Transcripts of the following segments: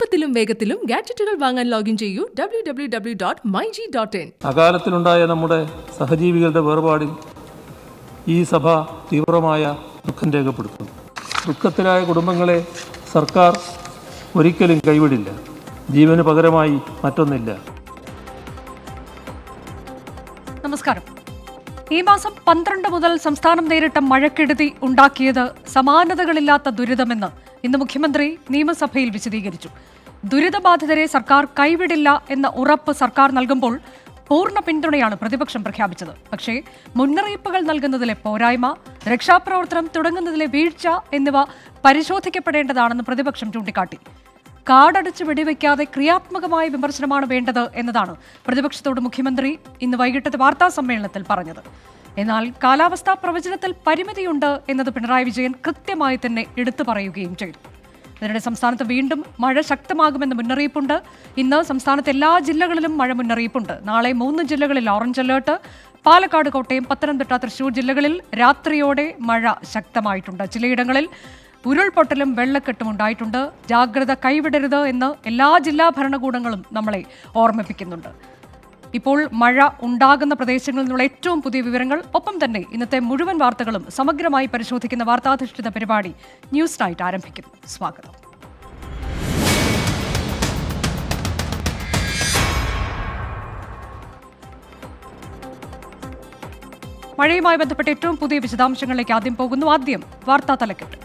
എളുപ്പത്തിലും വേഗത്തിലും ഗാഡ്ജറ്റുകൾ വാങ്ങാൻ ലോഗിൻ ചെയ്യൂ W W W dot my G dot in അകാലത്തിലുണ്ടായ നമ്മുടെ സഹജീവികളുടെ വേർപാടിൽ ഈ സഭ തീവ്രമായ ദുഃഖം രേഖപ്പെടുത്തുന്നു ദുഃഖത്തിലായ കുടുംബങ്ങളെ സർക്കാർ ഒരിക്കലും കൈവിടില്ല ജീവന് പകരമായി മറ്റൊന്നില്ല നമസ്കാരം ഈ മാസം പന്ത്രണ്ട് മുതൽ സംസ്ഥാനം നേരിട്ട മഴക്കെടുതി ഉണ്ടാക്കിയത് സമാനതകളില്ലാത്ത ദുരിതമെന്ന് ഇന്ന് മുഖ്യമന്ത്രി നിയമസഭയിൽ വിശദീകരിച്ചു ദുരിതബാധിതരെ സർക്കാർ കൈവിടില്ല എന്ന ഉറപ്പ് സർക്കാർ നൽകുമ്പോൾ പൂർണ്ണ പിന്തുണയാണ് പ്രതിപക്ഷം പ്രഖ്യാപിച്ചത് പക്ഷേ മുന്നറിയിപ്പുകൾ നൽകുന്നതിലെ പോരായ്മ രക്ഷാപ്രവർത്തനം തുടങ്ങുന്നതിലെ വീഴ്ച എന്നിവ പരിശോധിക്കപ്പെടേണ്ടതാണെന്ന് പ്രതിപക്ഷം ചൂണ്ടിക്കാട്ടി കാടടച്ച് വെടിവെക്കാതെ ക്രിയാത്മകമായ വിമർശനമാണ് വേണ്ടത് എന്നതാണ് പ്രതിപക്ഷത്തോട് മുഖ്യമന്ത്രി ഇന്ന് വൈകിട്ടത്തെ വാർത്താ സമ്മേളനത്തിൽ പറഞ്ഞത് എന്നാൽ കാലാവസ്ഥാ പ്രവചനത്തിൽ പരിമിതിയുണ്ട് എന്നത് പിണറായി വിജയൻ കൃത്യമായി തന്നെ എടുത്തു പറയുകയും ചെയ്തു ഇതിനിടെ സംസ്ഥാനത്ത് വീണ്ടും മഴ ശക്തമാകുമെന്ന മുന്നറിയിപ്പുണ്ട് ഇന്ന് സംസ്ഥാനത്തെ എല്ലാ ജില്ലകളിലും മഴ മുന്നറിയിപ്പുണ്ട് നാളെ മൂന്ന് ജില്ലകളിൽ ഓറഞ്ച് അലേർട്ട് പാലക്കാട് കോട്ടയം പത്തനംതിട്ട തൃശൂർ ജില്ലകളിൽ രാത്രിയോടെ മഴ ശക്തമായിട്ടുണ്ട് ചിലയിടങ്ങളിൽ ഉരുൾപൊട്ടലും വെള്ളക്കെട്ടും ഉണ്ടായിട്ടുണ്ട് ജാഗ്രത കൈവിടരുത് എന്ന് എല്ലാ ജില്ലാ ഭരണകൂടങ്ങളും നമ്മളെ ഓർമ്മിപ്പിക്കുന്നുണ്ട് ഇപ്പോൾ മഴ ഉണ്ടാകുന്ന പ്രദേശങ്ങളിൽ നിന്നുള്ള ഏറ്റവും പുതിയ വിവരങ്ങൾ ഒപ്പം തന്നെ ഇന്നത്തെ മുഴുവൻ വാർത്തകളും സമഗ്രമായി പരിശോധിക്കുന്ന വാർത്താധിഷ്ഠിത പരിപാടി ന്യൂസ് നൈറ്റ് ആരംഭിക്കുന്നു സ്വാഗതം മഴയുമായി ബന്ധപ്പെട്ട ഏറ്റവും പുതിയ വിശദാംശങ്ങളിലേക്ക് ആദ്യം പോകുന്നു ആദ്യം വാർത്താ തലക്കെട്ട്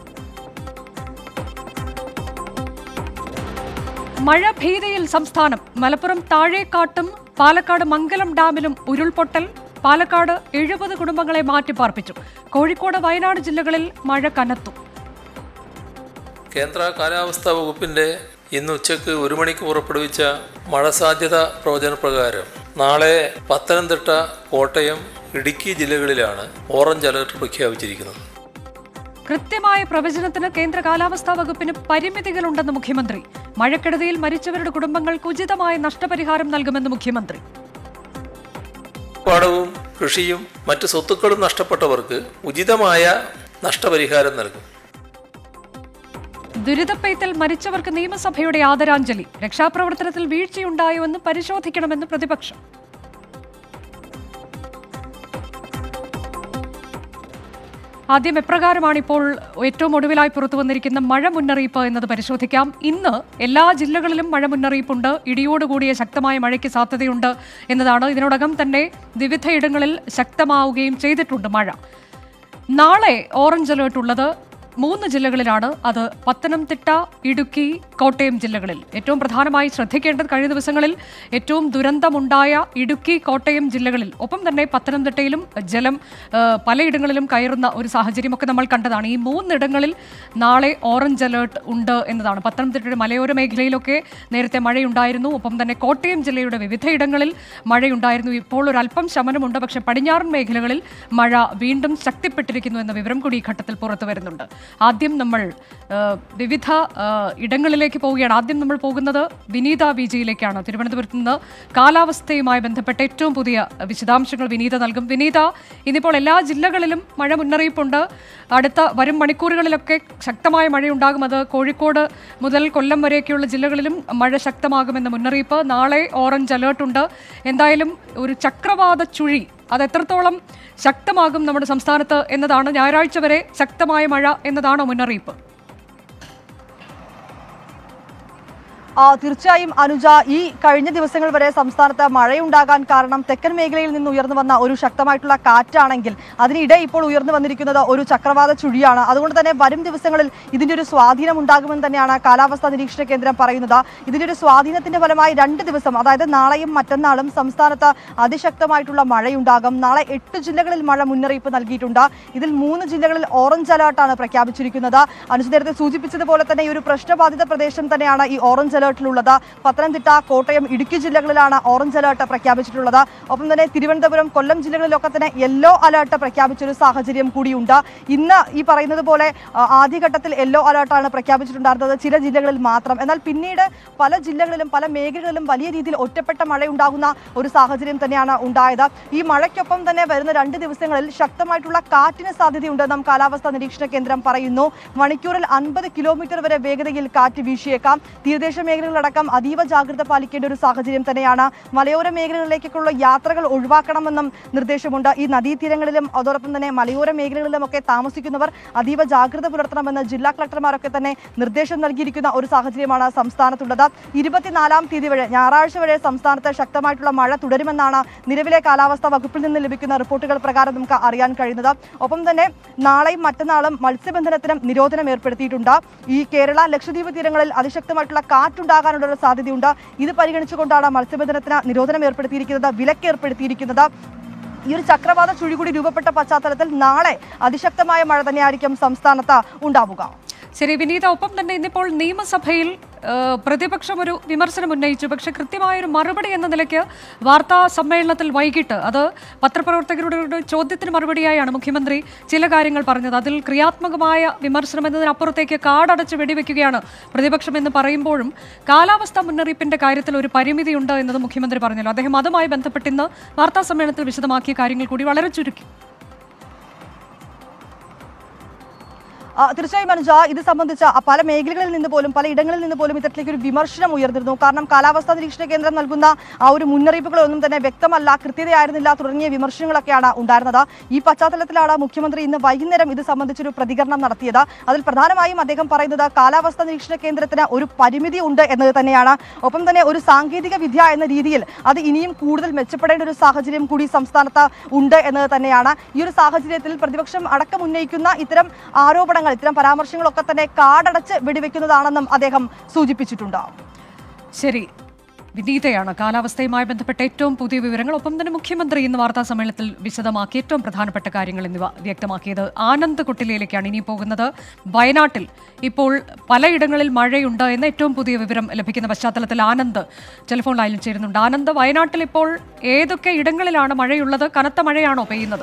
മഴ ഭീതിയിൽ സംസ്ഥാനം മലപ്പുറം താഴേക്കാട്ടും പാലക്കാട് മംഗലം ഡാമിലും ഉരുൾപൊട്ടൽ പാലക്കാട് എഴുപത് കുടുംബങ്ങളെ മാറ്റിപ്പാർപ്പിച്ചു കോഴിക്കോട് വയനാട് ജില്ലകളിൽ മഴ കനത്തു കേന്ദ്ര കാലാവസ്ഥാ വകുപ്പിന്റെ ഇന്ന് ഉച്ചയ്ക്ക് ഒരു മണിക്ക് പുറപ്പെടുവിച്ച മഴ സാധ്യത പ്രവചനപ്രകാരം നാളെ പത്തനംതിട്ട കോട്ടയം ഇടുക്കി ജില്ലകളിലാണ് ഓറഞ്ച് അലർട്ട് പ്രഖ്യാപിച്ചിരിക്കുന്നത് കൃത്യമായ പ്രവചനത്തിന് കേന്ദ്ര കാലാവസ്ഥാ വകുപ്പിന് പരിമിതികളുണ്ടെന്ന് മുഖ്യമന്ത്രി മഴക്കെടുതിയിൽ മരിച്ചവരുടെ കുടുംബങ്ങൾക്ക് ഉചിതമായ നഷ്ടപരിഹാരം നൽകുമെന്ന് മുഖ്യമന്ത്രി പാടവും കൃഷിയും മറ്റ് സ്വത്തുക്കളും നഷ്ടപ്പെട്ടവർക്ക് ഉചിതമായ നഷ്ടപരിഹാരം നൽകും ദുരിതപ്പെയ്ത്തിൽ മരിച്ചവർക്ക് നിയമസഭയുടെ ആദരാഞ്ജലി രക്ഷാപ്രവർത്തനത്തിൽ വീഴ്ചയുണ്ടായോ എന്ന് പരിശോധിക്കണമെന്ന് പ്രതിപക്ഷം ആദ്യം എപ്രകാരമാണ് ഇപ്പോൾ ഏറ്റവും ഒടുവിലായി പുറത്തു വന്നിരിക്കുന്ന മഴ മുന്നറിയിപ്പ് എന്നത് പരിശോധിക്കാം ഇന്ന് എല്ലാ ജില്ലകളിലും മഴ മുന്നറിയിപ്പുണ്ട് ഇടിയോടുകൂടിയ ശക്തമായ മഴയ്ക്ക് സാധ്യതയുണ്ട് എന്നതാണ് ഇതിനോടകം തന്നെ വിവിധയിടങ്ങളിൽ ശക്തമാവുകയും ചെയ്തിട്ടുണ്ട് മഴ നാളെ ഓറഞ്ച് അലേർട്ട് ഉള്ളത് മൂന്ന് ജില്ലകളിലാണ് അത് പത്തനംതിട്ട ഇടുക്കി കോട്ടയം ജില്ലകളിൽ ഏറ്റവും പ്രധാനമായി ശ്രദ്ധിക്കേണ്ടത് കഴിഞ്ഞ ദിവസങ്ങളിൽ ഏറ്റവും ദുരന്തമുണ്ടായ ഇടുക്കി കോട്ടയം ജില്ലകളിൽ ഒപ്പം തന്നെ പത്തനംതിട്ടയിലും ജലം ആ, പലയിടങ്ങളിലും കയറുന്ന ഒരു സാഹചര്യമൊക്കെ നമ്മൾ കണ്ടതാണ് ഈ മൂന്നിടങ്ങളിൽ നാളെ ഓറഞ്ച് അലേർട്ട് ഉണ്ട് എന്നതാണ് പത്തനംതിട്ടയുടെ മലയോര മേഖലയിലൊക്കെ നേരത്തെ മഴയുണ്ടായിരുന്നു ഒപ്പം തന്നെ കോട്ടയം ജില്ലയുടെ വിവിധയിടങ്ങളിൽ മഴയുണ്ടായിരുന്നു ഇപ്പോൾ ഒരു അല്പം ശമനമുണ്ട് പക്ഷേ പടിഞ്ഞാറൻ മേഖലകളിൽ മഴ വീണ്ടും ശക്തിപ്പെട്ടിരിക്കുന്നു എന്ന വിവരം കൂടി ഈ ഘട്ടത്തിൽ പുറത്തു വരുന്നുണ്ട് ആദ്യം നമ്മൾ ആ, വിവിധ ആ, ഇടങ്ങളിലേക്ക് പോവുകയാണ് ആദ്യം നമ്മൾ പോകുന്നത് വിനീത വി ജിയിലേക്കാണ് തിരുവനന്തപുരത്ത് നിന്ന് കാലാവസ്ഥയുമായി ബന്ധപ്പെട്ട ഏറ്റവും പുതിയ വിശദാംശങ്ങൾ വിനീത നൽകും വിനീത ഇന്നിപ്പോൾ എല്ലാ ജില്ലകളിലും മഴ മുന്നറിയിപ്പുണ്ട് അടുത്ത വരും മണിക്കൂറുകളിലൊക്കെ ശക്തമായ മഴയുണ്ടാകും അത് കോഴിക്കോട് മുതൽ കൊല്ലം വരെയൊക്കെയുള്ള ജില്ലകളിലും മഴ ശക്തമാകുമെന്ന മുന്നറിയിപ്പ് നാളെ ഓറഞ്ച് അലേർട്ട് ഉണ്ട് എന്തായാലും ഒരു ചക്രവാത ചുഴി അത് എത്രത്തോളം ശക്തമാകും നമ്മുടെ സംസ്ഥാനത്ത് എന്നതാണ് ഞായറാഴ്ച വരെ ശക്തമായ മഴ എന്നതാണോ മുന്നറിയിപ്പ് ആ, തീർച്ചയായും അനുജ ഈ കഴിഞ്ഞ ദിവസങ്ങൾ വരെ സംസ്ഥാനത്ത് മഴയുണ്ടാകാൻ കാരണം തെക്കൻ മേഖലയിൽ നിന്ന് ഉയർന്നു വന്ന ഒരു ശക്തമായിട്ടുള്ള കാറ്റാണെങ്കിൽ അതിനിടെ ഇപ്പോൾ ഉയർന്നു വന്നിരിക്കുന്നത് ഒരു ചക്രവാത ചുഴിയാണ് അതുകൊണ്ട് തന്നെ വരും ദിവസങ്ങളിൽ ഇതിന്റെ ഒരു സ്വാധീനം ഉണ്ടാകുമെന്ന് തന്നെയാണ് കാലാവസ്ഥാ നിരീക്ഷണ കേന്ദ്രം പറയുന്നത് ഇതിന്റെ ഒരു സ്വാധീനത്തിന്റെ ഫലമായി രണ്ട് ദിവസം അതായത് നാളെയും മറ്റന്നാളും സംസ്ഥാനത്ത് അതിശക്തമായിട്ടുള്ള മഴയുണ്ടാകും നാളെ എട്ട് ജില്ലകളിൽ മഴ മുന്നറിയിപ്പ് നൽകിയിട്ടുണ്ട് ഇതിൽ മൂന്ന് ജില്ലകളിൽ ഓറഞ്ച് അലർട്ടാണ് പ്രഖ്യാപിച്ചിരിക്കുന്നത് അനുജ നേരത്തെ സൂചിപ്പിച്ചതുപോലെ തന്നെ ഈ ഒരു പ്രശ്നബാധിത പ്രദേശം തന്നെയാണ് ഈ ഓറഞ്ച് അലർട്ടിലുള്ളത് പത്തനംതിട്ട കോട്ടയം ഇടുക്കി ജില്ലകളിലാണ് ഓറഞ്ച് അലർട്ട് പ്രഖ്യാപിച്ചിട്ടുള്ളത് ഒപ്പം തന്നെ തിരുവനന്തപുരം കൊല്ലം ജില്ലകളിലൊക്കെ തന്നെ യെല്ലോ അലർട്ട് പ്രഖ്യാപിച്ചൊരു സാഹചര്യം കൂടിയുണ്ട് ഇന്ന് ഈ പറയുന്നത് പോലെ ആ, ആദ്യഘട്ടത്തിൽ യെല്ലോ അലർട്ടാണ് പ്രഖ്യാപിച്ചിട്ടുണ്ടായിരുന്നത് ചില ജില്ലകളിൽ മാത്രം എന്നാൽ പിന്നീട് പല ജില്ലകളിലും പല മേഖലകളിലും വലിയ രീതിയിൽ ഒറ്റപ്പെട്ട മഴയുണ്ടാകുന്ന ഒരു സാഹചര്യം തന്നെയാണ് ഉണ്ടായത് ഈ മഴയ്ക്കൊപ്പം തന്നെ വരുന്ന രണ്ട് ദിവസങ്ങളിൽ ശക്തമായിട്ടുള്ള കാറ്റിന് സാധ്യതയുണ്ടെന്നും കാലാവസ്ഥാ നിരീക്ഷണ കേന്ദ്രം പറയുന്നു മണിക്കൂറിൽ അൻപത് കിലോമീറ്റർ വരെ വേഗതയിൽ കാറ്റ് വീശിയേക്കാം തീരദേശ മേഖലകളടക്കം അതീവ ജാഗ്രത പാലിക്കേണ്ട ഒരു സാഹചര്യം തന്നെയാണ് മലയോര മേഖലകളിലേക്കുള്ള യാത്രകൾ ഒഴിവാക്കണമെന്നും നിർദ്ദേശമുണ്ട് ഈ നദീതീരങ്ങളിലും അതോടൊപ്പം തന്നെ മലയോര മേഖലകളിലുമൊക്കെ താമസിക്കുന്നവർ അതീവ ജാഗ്രത പുലർത്തണമെന്ന് ജില്ലാ കളക്ടർമാരൊക്കെ തന്നെ നിർദ്ദേശം നൽകിയിരിക്കുന്ന ഒരു സാഹചര്യമാണ് സംസ്ഥാനത്തുള്ളത് ഇരുപത്തിനാലാം തീയതി വരെ ഞായറാഴ്ച വരെ സംസ്ഥാനത്ത് ശക്തമായിട്ടുള്ള മഴ തുടരുമെന്നാണ് നിലവിലെ കാലാവസ്ഥാ വകുപ്പിൽ നിന്ന് ലഭിക്കുന്ന റിപ്പോർട്ടുകൾ പ്രകാരം നമുക്ക് അറിയാൻ കഴിയുന്നത് ഒപ്പം തന്നെ നാളെയും മറ്റന്നാളും മത്സ്യബന്ധനത്തിനും നിരോധനം ഏർപ്പെടുത്തിയിട്ടുണ്ട് ഈ കേരള ലക്ഷദ്വീപ് തീരങ്ങളിൽ അതിശക്തമായിട്ടുള്ള കാറ്റുണ്ടാകാനുള്ള ഒരു സാധ്യതയുണ്ട് ഇത് പരിഗണിച്ചുകൊണ്ടാണ് മത്സ്യബന്ധനത്തിന് നിരോധനം ഏർപ്പെടുത്തിയിരിക്കുന്നത് വിലക്ക് ഏർപ്പെടുത്തിയിരിക്കുന്നത് ഈ ഒരു ചക്രവാത ചുഴി കൂടി രൂപപ്പെട്ട പശ്ചാത്തലത്തിൽ നാളെ അതിശക്തമായ മഴ തന്നെയായിരിക്കും സംസ്ഥാനത്ത് ഉണ്ടാവുക ശരി വിനീത ഒപ്പം തന്നെ ഇന്നിപ്പോൾ നിയമസഭയിൽ ആ, പ്രതിപക്ഷം ഒരു വിമർശനം ഉന്നയിച്ചു പക്ഷേ കൃത്യമായൊരു മറുപടി എന്ന നിലയ്ക്ക് വാർത്താ സമ്മേളനത്തിൽ വൈകിട്ട് അത് പത്രപ്രവർത്തകരുടെ ഒരു ചോദ്യത്തിന് മറുപടിയായാണ് മുഖ്യമന്ത്രി ചില കാര്യങ്ങൾ പറഞ്ഞത് അതിൽ ക്രിയാത്മകമായ വിമർശനം എന്നതിനപ്പുറത്തേക്ക് കാടടച്ച് വെടിവെക്കുകയാണ് പ്രതിപക്ഷം എന്ന് പറയുമ്പോഴും കാലാവസ്ഥാ മുന്നറിയിപ്പിന്റെ കാര്യത്തിൽ ഒരു പരിമിതിയുണ്ട് എന്നത് മുഖ്യമന്ത്രി പറഞ്ഞല്ലോ അദ്ദേഹം അതുമായി ബന്ധപ്പെട്ട് ഇന്ന് വാർത്താ സമ്മേളനത്തിൽ വിശദമാക്കിയ കാര്യങ്ങൾ കൂടി വളരെ ചുരുക്കി ആ, തീർച്ചയായും അനുജ ഇത് സംബന്ധിച്ച് ആ പല മേഖലകളിൽ നിന്ന് പോലും പല ഇടങ്ങളിൽ നിന്ന് പോലും ഇത്തരത്തിലേക്ക് ഒരു വിമർശനം ഉയർന്നിരുന്നു കാരണം കാലാവസ്ഥാ നിരീക്ഷണ കേന്ദ്രം നൽകുന്ന ആ ഒരു മുന്നറിയിപ്പുകളൊന്നും തന്നെ വ്യക്തമല്ല കൃത്യതയായിരുന്നില്ല തുടങ്ങിയ വിമർശനങ്ങളൊക്കെയാണ് ഉണ്ടായിരുന്നത് ഈ പശ്ചാത്തലത്തിലാണ് മുഖ്യമന്ത്രി ഇന്ന് വൈകുന്നേരം ഇത് സംബന്ധിച്ചൊരു പ്രതികരണം നടത്തിയത് അതിൽ പ്രധാനമായും അദ്ദേഹം പറയുന്നത് കാലാവസ്ഥാ നിരീക്ഷണ കേന്ദ്രത്തിന് ഒരു പരിമിതി ഉണ്ട് എന്നത് തന്നെയാണ് ഒപ്പം തന്നെ ഒരു സാങ്കേതിക വിദ്യ എന്ന രീതിയിൽ അത് ഇനിയും കൂടുതൽ മെച്ചപ്പെടേണ്ട ഒരു സാഹചര്യം കൂടി സംസ്ഥാനത്ത് ഉണ്ട് എന്നത് തന്നെയാണ് ഈ ഒരു സാഹചര്യത്തിൽ പ്രതിപക്ഷം അടക്കം ഉന്നയിക്കുന്ന ഇത്തരം ആരോപണങ്ങൾ ഇത്തരം പരാമർശങ്ങളൊക്കെ തന്നെ കാടടച്ച് വെടിവെക്കുന്നതാണെന്നും അദ്ദേഹം സൂചിപ്പിച്ചിട്ടുണ്ട് ശരി വിനീതയാണ് കാലാവസ്ഥയുമായി ബന്ധപ്പെട്ട ഏറ്റവും പുതിയ വിവരങ്ങൾ ഒപ്പം തന്നെ മുഖ്യമന്ത്രി ഇന്ന് വാർത്താ സമ്മേളനത്തിൽ വിശദമാക്കി ഏറ്റവും പ്രധാനപ്പെട്ട കാര്യങ്ങൾ എന്നിവ വ്യക്തമാക്കിയത് ആനന്ദ് കുട്ടിലയിലേക്കാണ് ഇനി പോകുന്നത് വയനാട്ടിൽ ഇപ്പോൾ പലയിടങ്ങളിൽ മഴയുണ്ട് എന്ന ഏറ്റവും പുതിയ വിവരം ലഭിക്കുന്ന പശ്ചാത്തലത്തിൽ ആനന്ദ് ടെലിഫോൺ ലൈനിൽ ചേരുന്നുണ്ട് ആനന്ദ് വയനാട്ടിൽ ഇപ്പോൾ ഏതൊക്കെ ഇടങ്ങളിലാണ് മഴയുള്ളത് കനത്ത മഴയാണോ പെയ്യുന്നത്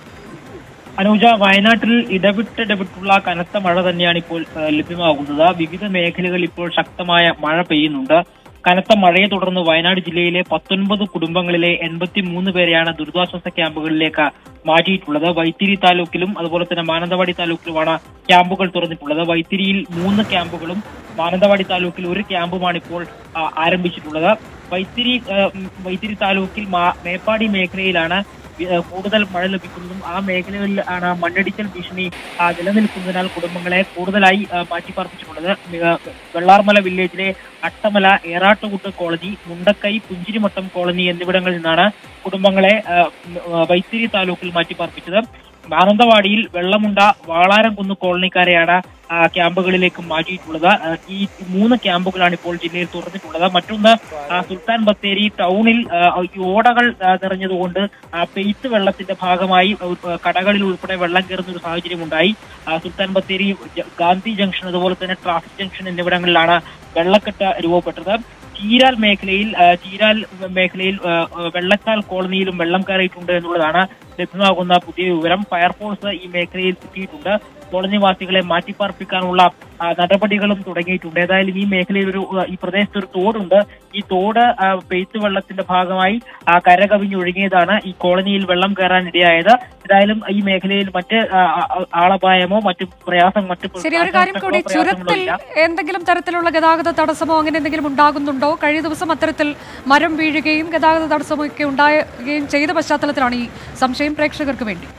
അനുജ വയനാട്ടിൽ ഇടവിട്ട് ഇടവിട്ടുള്ള കനത്ത മഴ തന്നെയാണ് ഇപ്പോൾ ആ, ലഭ്യമാകുന്നത് വിവിധ മേഖലകളിൽ ഇപ്പോൾ ശക്തമായ മഴ പെയ്യുന്നുണ്ട് കനത്ത മഴയെ തുടർന്ന് വയനാട് ജില്ലയിലെ പത്തൊൻപത് കുടുംബങ്ങളിലെ എൺപത്തി മൂന്ന് പേരെയാണ് ദുരിതാശ്വാസ ക്യാമ്പുകളിലേക്ക് മാറ്റിയിട്ടുള്ളത് വൈത്തിരി താലൂക്കിലും അതുപോലെ തന്നെ മാനന്തവാടി താലൂക്കിലുമാണ് ക്യാമ്പുകൾ തുറന്നിട്ടുള്ളത് വൈത്തിരിയിൽ മൂന്ന് ക്യാമ്പുകളും മാനന്തവാടി താലൂക്കിൽ ഒരു ക്യാമ്പുമാണ് ഇപ്പോൾ ആ, ആരംഭിച്ചിട്ടുള്ളത് വൈത്തിരി ആ, ഉം, വൈത്തിരി താലൂക്കിൽ മാ- മേപ്പാടി മേഖലയിലാണ് ഏഹ് കൂടുതൽ മഴ ലഭിക്കുന്നതും ആ മേഖലകളിൽ ആണ് മണ്ണിടിച്ചൽ ഭീഷണി ആ, നിലനിൽക്കുന്നതിനാൽ കുടുംബങ്ങളെ കൂടുതലായി ആ, മാറ്റിപ്പാർപ്പിച്ചിട്ടുള്ളത് ഏഹ് വെള്ളാർമല വില്ലേജിലെ അട്ടമല ഏറാട്ടുകുട്ട് കോളനി മുണ്ടക്കൈ പുഞ്ചിരിമട്ടം കോളനി എന്നിവിടങ്ങളിൽ നിന്നാണ് കുടുംബങ്ങളെ ആ, ഉം, ആ, വൈത്തിരി താലൂക്കിൽ മാറ്റിപ്പാർപ്പിച്ചത് മാനന്തവാടിയിൽ വെള്ളമുണ്ട വാളാരംകുന്ന് കോളനിക്കാരെയാണ് ആ, ക്യാമ്പുകളിലേക്ക് മാറ്റിയിട്ടുള്ളത് ആ, ഈ മൂന്ന് ക്യാമ്പുകളാണ് ഇപ്പോൾ ജില്ലയിൽ തുറന്നിട്ടുള്ളത് മറ്റൊന്ന് ആ, സുൽത്താൻ ബത്തേരി ടൗണിൽ ആ, ഈ ഓടകൾ ആ, നിറഞ്ഞതുകൊണ്ട് ആ, പെയ്ത്ത് വെള്ളത്തിന്റെ ഭാഗമായി ആ, കടകളിൽ ഉൾപ്പെടെ വെള്ളം കയറുന്ന ഒരു സാഹചര്യം ഉണ്ടായി ആ, സുൽത്താൻ ബത്തേരി ജ- ഗാന്ധി ജംഗ്ഷൻ അതുപോലെ തന്നെ ട്രാഫിക് ജംഗ്ഷൻ എന്നിവിടങ്ങളിലാണ് വെള്ളക്കെട്ട് രൂപപ്പെട്ടത് ചീരാൽ മേഖലയിൽ ആ, ചീരാൽ മേഖലയിൽ ആ, ആ, വെള്ളക്കാൽ കോളനിയിലും വെള്ളം കയറിയിട്ടുണ്ട് എന്നുള്ളതാണ് ലഭ്യമാകുന്ന പുതിയ വിവരം ഫയർഫോഴ്സ് ഈ മേഖലയിൽ എത്തിയിട്ടുണ്ട് കോളനിവാസികളെ മാറ്റിപ്പാർപ്പിക്കാനുള്ള ആ, നടപടികളും തുടങ്ങിയിട്ടുണ്ട് ഏതായാലും ഈ മേഖലയിൽ ഒരു ആ, ഈ പ്രദേശത്ത് ഒരു തോടുണ്ട് ഈ തോട് ആ, പെയ്ത്ത് വെള്ളത്തിന്റെ ഭാഗമായി ആ, കരകവിഞ്ഞൊഴുകിയതാണ് ഈ കോളനിയിൽ വെള്ളം കയറാൻ ഇടയായത് ഏതായാലും ഈ മേഖലയിൽ മറ്റ് ആ, ആ, ആളപായമോ മറ്റു പ്രയാസം മറ്റു ശരി ഒരു കാര്യം കൂടി പ്രയാസങ്ങളോ ചുരത്തിൽ ഇല്ല. എന്തെങ്കിലും തരത്തിലുള്ള ഗതാഗത തടസ്സമോ അങ്ങനെ എന്തെങ്കിലും ഉണ്ടാകുന്നുണ്ടോ കഴിഞ്ഞ ദിവസം അത്തരത്തിൽ മരം വീഴുകയും ഗതാഗത തടസ്സമോ ഒക്കെ ഉണ്ടാകുകയും ചെയ്ത പശ്ചാത്തലത്തിലാണ് ഈ സംശയം പ്രേക്ഷകർക്ക് വേണ്ടി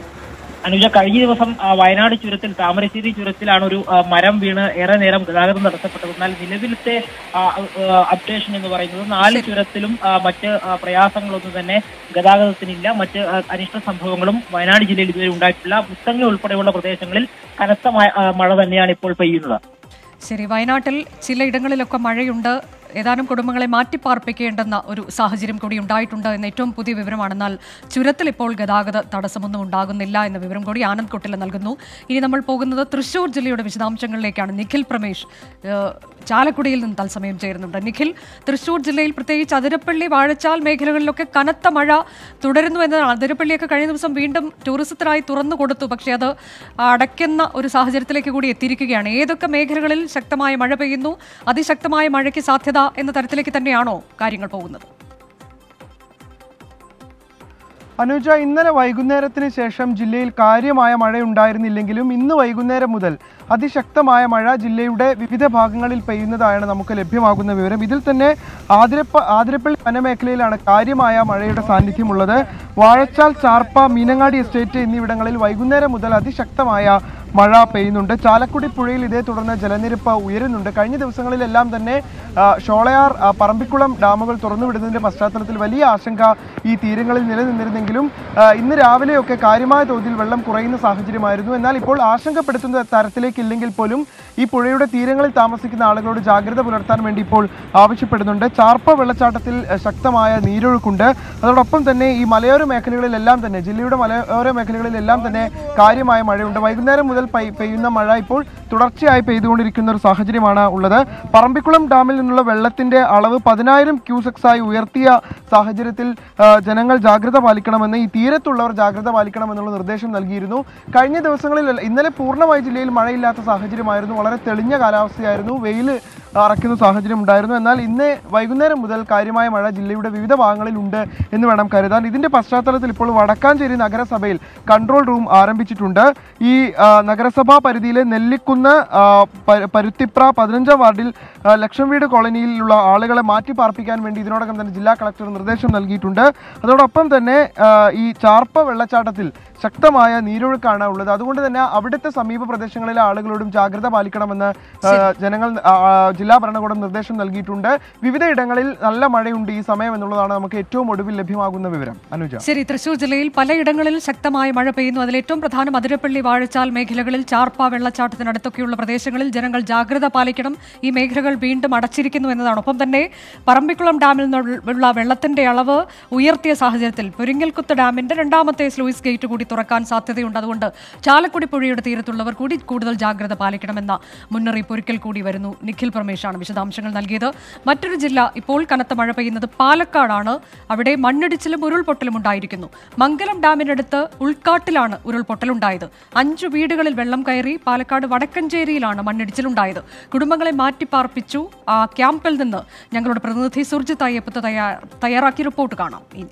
അനുജ കഴിഞ്ഞ ദിവസം ആ, വയനാട് ചുരത്തിൽ താമരശ്ശേരി ചുരത്തിലാണ് ഒരു ആ, മരം വീണ് ഏറെ നേരം ഗതാഗതം തടസ്സപ്പെട്ടത് എന്നാൽ നിലവിലത്തെ ആ, ആ, അപ്ഡേഷൻ എന്ന് പറയുന്നത് നാല് ചുരത്തിലും ആ, മറ്റ് ആ, പ്രയാസങ്ങളൊന്നും തന്നെ ഗതാഗതത്തിനില്ല മറ്റ് ആ, അനിഷ്ട സംഭവങ്ങളും വയനാട് ജില്ലയിൽ ഇതുവരെ ഉണ്ടായിട്ടില്ല മുത്തങ്ങ ഉൾപ്പെടെയുള്ള പ്രദേശങ്ങളിൽ കനത്ത മ- ആ, മഴ തന്നെയാണ് ഇപ്പോൾ പെയ്യുന്നത് ശരി വയനാട്ടിൽ ചിലയിടങ്ങളിലൊക്കെ മഴയുണ്ട് ഏതാനും കുടുംബങ്ങളെ മാറ്റിപ്പാർപ്പിക്കേണ്ടെന്ന ഒരു സാഹചര്യം കൂടി ഉണ്ടായിട്ടുണ്ട് എന്ന ഏറ്റവും പുതിയ വിവരമാണ് എന്നാൽ ചുരത്തിൽ ഇപ്പോൾ ഗതാഗത തടസ്സമൊന്നും ഉണ്ടാകുന്നില്ല എന്ന വിവരം കൂടി ആനന്ദ് കൊട്ടില നൽകുന്നു ഇനി നമ്മൾ പോകുന്നത് തൃശൂർ ജില്ലയുടെ വിശദാംശങ്ങളിലേക്കാണ് നിഖിൽ പ്രമേഷ് ഏഹ്, ചാലക്കുടിയിൽ നിന്ന് തത്സമയം ചേരുന്നുണ്ട് നിഖിൽ തൃശൂർ ജില്ലയിൽ പ്രത്യേകിച്ച് അതിരപ്പള്ളി വാഴച്ചാൽ മേഖലകളിലൊക്കെ കനത്ത മഴ തുടരുന്നു എന്നതാണ് അതിരപ്പള്ളിയൊക്കെ കഴിഞ്ഞ ദിവസം വീണ്ടും ടൂറിസത്തിനായി തുറന്നു കൊടുത്തു പക്ഷേ അത് അടയ്ക്കുന്ന ഒരു സാഹചര്യത്തിലേക്ക് കൂടി എത്തിയിരിക്കുകയാണ് ഏതൊക്കെ മേഖലകളിൽ ശക്തമായ മഴ പെയ്യുന്നു അതിശക്തമായ മഴയ്ക്ക് സാധ്യത എന്ന തരത്തിലേക്ക് തന്നെയാണോ കാര്യങ്ങൾ പോകുന്നത് അനുജ ഇന്നലെ വൈകുന്നേരത്തിന് ശേഷം ജില്ലയിൽ കാര്യമായ മഴയുണ്ടായിരുന്നില്ലെങ്കിലും ഇന്ന് വൈകുന്നേരം മുതൽ അതിശക്തമായ മഴ ജില്ലയുടെ വിവിധ ഭാഗങ്ങളിൽ പെയ്യുന്നതായാണ് നമുക്ക് ലഭ്യമാകുന്ന വിവരം ഇതിൽ തന്നെ ആതിരപ്പ ആതിരപ്പള്ളി വനമേഖലയിലാണ് കാര്യമായ മഴയുടെ സാന്നിധ്യമുള്ളത് വാഴച്ചാൽ ചാർപ്പ മീനങ്ങാടി എസ്റ്റേറ്റ് എന്നിവിടങ്ങളിൽ വൈകുന്നേരം മുതൽ അതിശക്തമായ മഴ പെയ്യുന്നുണ്ട് ചാലക്കുടി പുഴയിൽ ഇതേ തുടർന്ന് ജലനിരപ്പ് ഉയരുന്നുണ്ട് കഴിഞ്ഞ ദിവസങ്ങളിലെല്ലാം തന്നെ ആ, ഷോളയാർ ആ, പറമ്പിക്കുളം ഡാമുകൾ തുറന്നുവിടുന്നതിന്റെ പശ്ചാത്തലത്തിൽ വലിയ ആശങ്ക ഈ തീരങ്ങളിൽ നിലനിന്നിരുന്നെങ്കിലും ആ, ഇന്ന് രാവിലെയൊക്കെ കാര്യമായ തോതിൽ വെള്ളം കുറയുന്ന സാഹചര്യമായിരുന്നു എന്നാൽ ഇപ്പോൾ ആശങ്കപ്പെടുത്തുന്ന തരത്തിലേക്കില്ലെങ്കിൽ പോലും ഈ പുഴയുടെ തീരങ്ങളിൽ താമസിക്കുന്ന ആളുകളോട് ജാഗ്രത പുലർത്താൻ വേണ്ടി ഇപ്പോൾ ആവശ്യപ്പെടുന്നുണ്ട് ചാർപ്പ വെള്ളച്ചാട്ടത്തിൽ ആ, ശക്തമായ നീരൊഴുക്കുണ്ട് അതോടൊപ്പം തന്നെ ഈ മലയോര മേഖലകളിലെല്ലാം തന്നെ ജില്ലയുടെ മലയോര മേഖലകളിലെല്ലാം തന്നെ കാര്യമായ മഴയുണ്ട് വൈകുന്നേരം മുതൽ പെയ്- പെയ്യുന്ന മഴ ഇപ്പോൾ തുടർച്ചയായി പെയ്തുകൊണ്ടിരിക്കുന്ന ഒരു സാഹചര്യമാണ് ഉള്ളത് പറമ്പിക്കുളം ഡാമിൽ നിന്നുള്ള വെള്ളത്തിന്റെ അളവ് പതിനായിരം ക്യൂസെക്സായി ഉയർത്തിയ സാഹചര്യത്തിൽ ആ, ജനങ്ങൾ ജാഗ്രത പാലിക്കണമെന്ന് ഈ തീരത്തുള്ളവർ ജാഗ്രത പാലിക്കണമെന്നുള്ള നിർദ്ദേശം നൽകിയിരുന്നു കഴിഞ്ഞ ദിവസങ്ങളിൽ ഇന്നലെ പൂർണ്ണമായി ജില്ലയിൽ മഴയില്ലാത്ത സാഹചര്യമായിരുന്നു വളരെ തെളിഞ്ഞ കാലാവസ്ഥയായിരുന്നു വെയിൽ അറക്കുന്ന സാഹചര്യം ഉണ്ടായിരുന്നു എന്നാൽ ഇന്ന് വൈകുന്നേരം മുതൽ കാര്യമായ മഴ ജില്ലയുടെ വിവിധ ഭാഗങ്ങളിൽ ഉണ്ട് എന്ന് വേണം കരുതാൻ ഇതിന്റെ പശ്ചാത്തലത്തിൽ ഇപ്പോൾ വടക്കാഞ്ചേരി നഗരസഭയിൽ കൺട്രോൾ റൂം ആരംഭിച്ചിട്ടുണ്ട് ഈ ആ, നഗരസഭാ പരിധിയിലെ നെല്ലിക്കുന്ന് ആ, പ- പരുത്തിപ്ര പതിനഞ്ചാം വാർഡിൽ ആ, ലക്ഷം വീട് കോളനിയിലുള്ള ആളുകളെ മാറ്റി പാർപ്പിക്കാൻ വേണ്ടി ഇതിനോടകം തന്നെ ജില്ലാ കളക്ടർ നിർദ്ദേശം നൽകിയിട്ടുണ്ട് അതോടൊപ്പം തന്നെ ആ, ഈ ചാർപ്പ വെള്ളച്ചാട്ടത്തിൽ ശക്തമായ നീരൊഴുക്കാണ് ഉള്ളത് അതുകൊണ്ട് തന്നെ അവിടുത്തെ സമീപ പ്രദേശങ്ങളിലെ ആളുകളോടും ജാഗ്രത പാലിക്കണമെന്ന് ആ, ജനങ്ങൾ ആ, ആ, ജില്ലാ ഭരണകൂടം നിർദ്ദേശം നൽകിയിട്ടുണ്ട് വിവിധ ഇടങ്ങളിൽ നല്ല മഴയുണ്ട് ഈ സമയം എന്നുള്ളതാണ് നമുക്ക് ഏറ്റവും ഒടുവിൽ ലഭ്യമാകുന്ന വിവരം അനുജ ശരി തൃശൂർ ജില്ലയിൽ പലയിടങ്ങളിൽ ശക്തമായ മഴ പെയ്യുന്നു അതിൽ ഏറ്റവും പ്രധാനം അതിരപ്പള്ളി വാഴച്ചാൽ മേഖലകളിൽ ചാർപ്പ വെള്ളച്ചാട്ടത്തിനടുത്തൊക്കെയുള്ള പ്രദേശങ്ങളിൽ ജനങ്ങൾ ജാഗ്രത പാലിക്കണം ഈ മേഖലകൾ വീണ്ടും അടച്ചിരിക്കുന്നു എന്നതാണ് ഒപ്പം തന്നെ പറമ്പിക്കുളം ഡാമിൽ നിന്നുള്ള വെള്ളത്തിന്റെ അളവ് ഉയർത്തിയ സാഹചര്യത്തിൽ പൊരിങ്ങൽകുത്ത് ഡാമിന്റെ രണ്ടാമത്തെ സ്ലൂയിസ് ഗേറ്റ് കൂടി തുറക്കാൻ സാധ്യതയുണ്ട് അതുകൊണ്ട് ചാലക്കുടി പുഴയുടെ തീരത്തുള്ളവർ കൂടി കൂടുതൽ ജാഗ്രത പാലിക്കണമെന്ന മുന്നറിയിപ്പ് ഒരിക്കൽ കൂടി വരുന്നു നിഖിൽ പ്രമേഷാണ് വിശദാംശങ്ങൾ നൽകിയത് മറ്റൊരു ജില്ല ഇപ്പോൾ കനത്ത മഴ പെയ്യുന്നത് പാലക്കാടാണ് അവിടെ മണ്ണിടിച്ചിലും ഉരുൾപൊട്ടലും ഉണ്ടായിരിക്കുന്നു മംഗലം ഡാമിനടുത്ത് ഉൾക്കാട്ടിലാണ് ഉരുൾപൊട്ടലുണ്ടായത് അഞ്ചു വീടുകളിൽ വെള്ളം കയറി പാലക്കാട് വടക്കഞ്ചേരിയിലാണ് മണ്ണിടിച്ചിലുണ്ടായത് കുടുംബങ്ങളെ മാറ്റിപ്പാർപ്പിച്ചു ആ ക്യാമ്പിൽ നിന്ന് ഞങ്ങളുടെ പ്രതിനിധി സുർജിത് അയ്യപ്പത്ത് തയ്യാ- തയ്യാറാക്കിയ റിപ്പോർട്ട് കാണാം ഇനി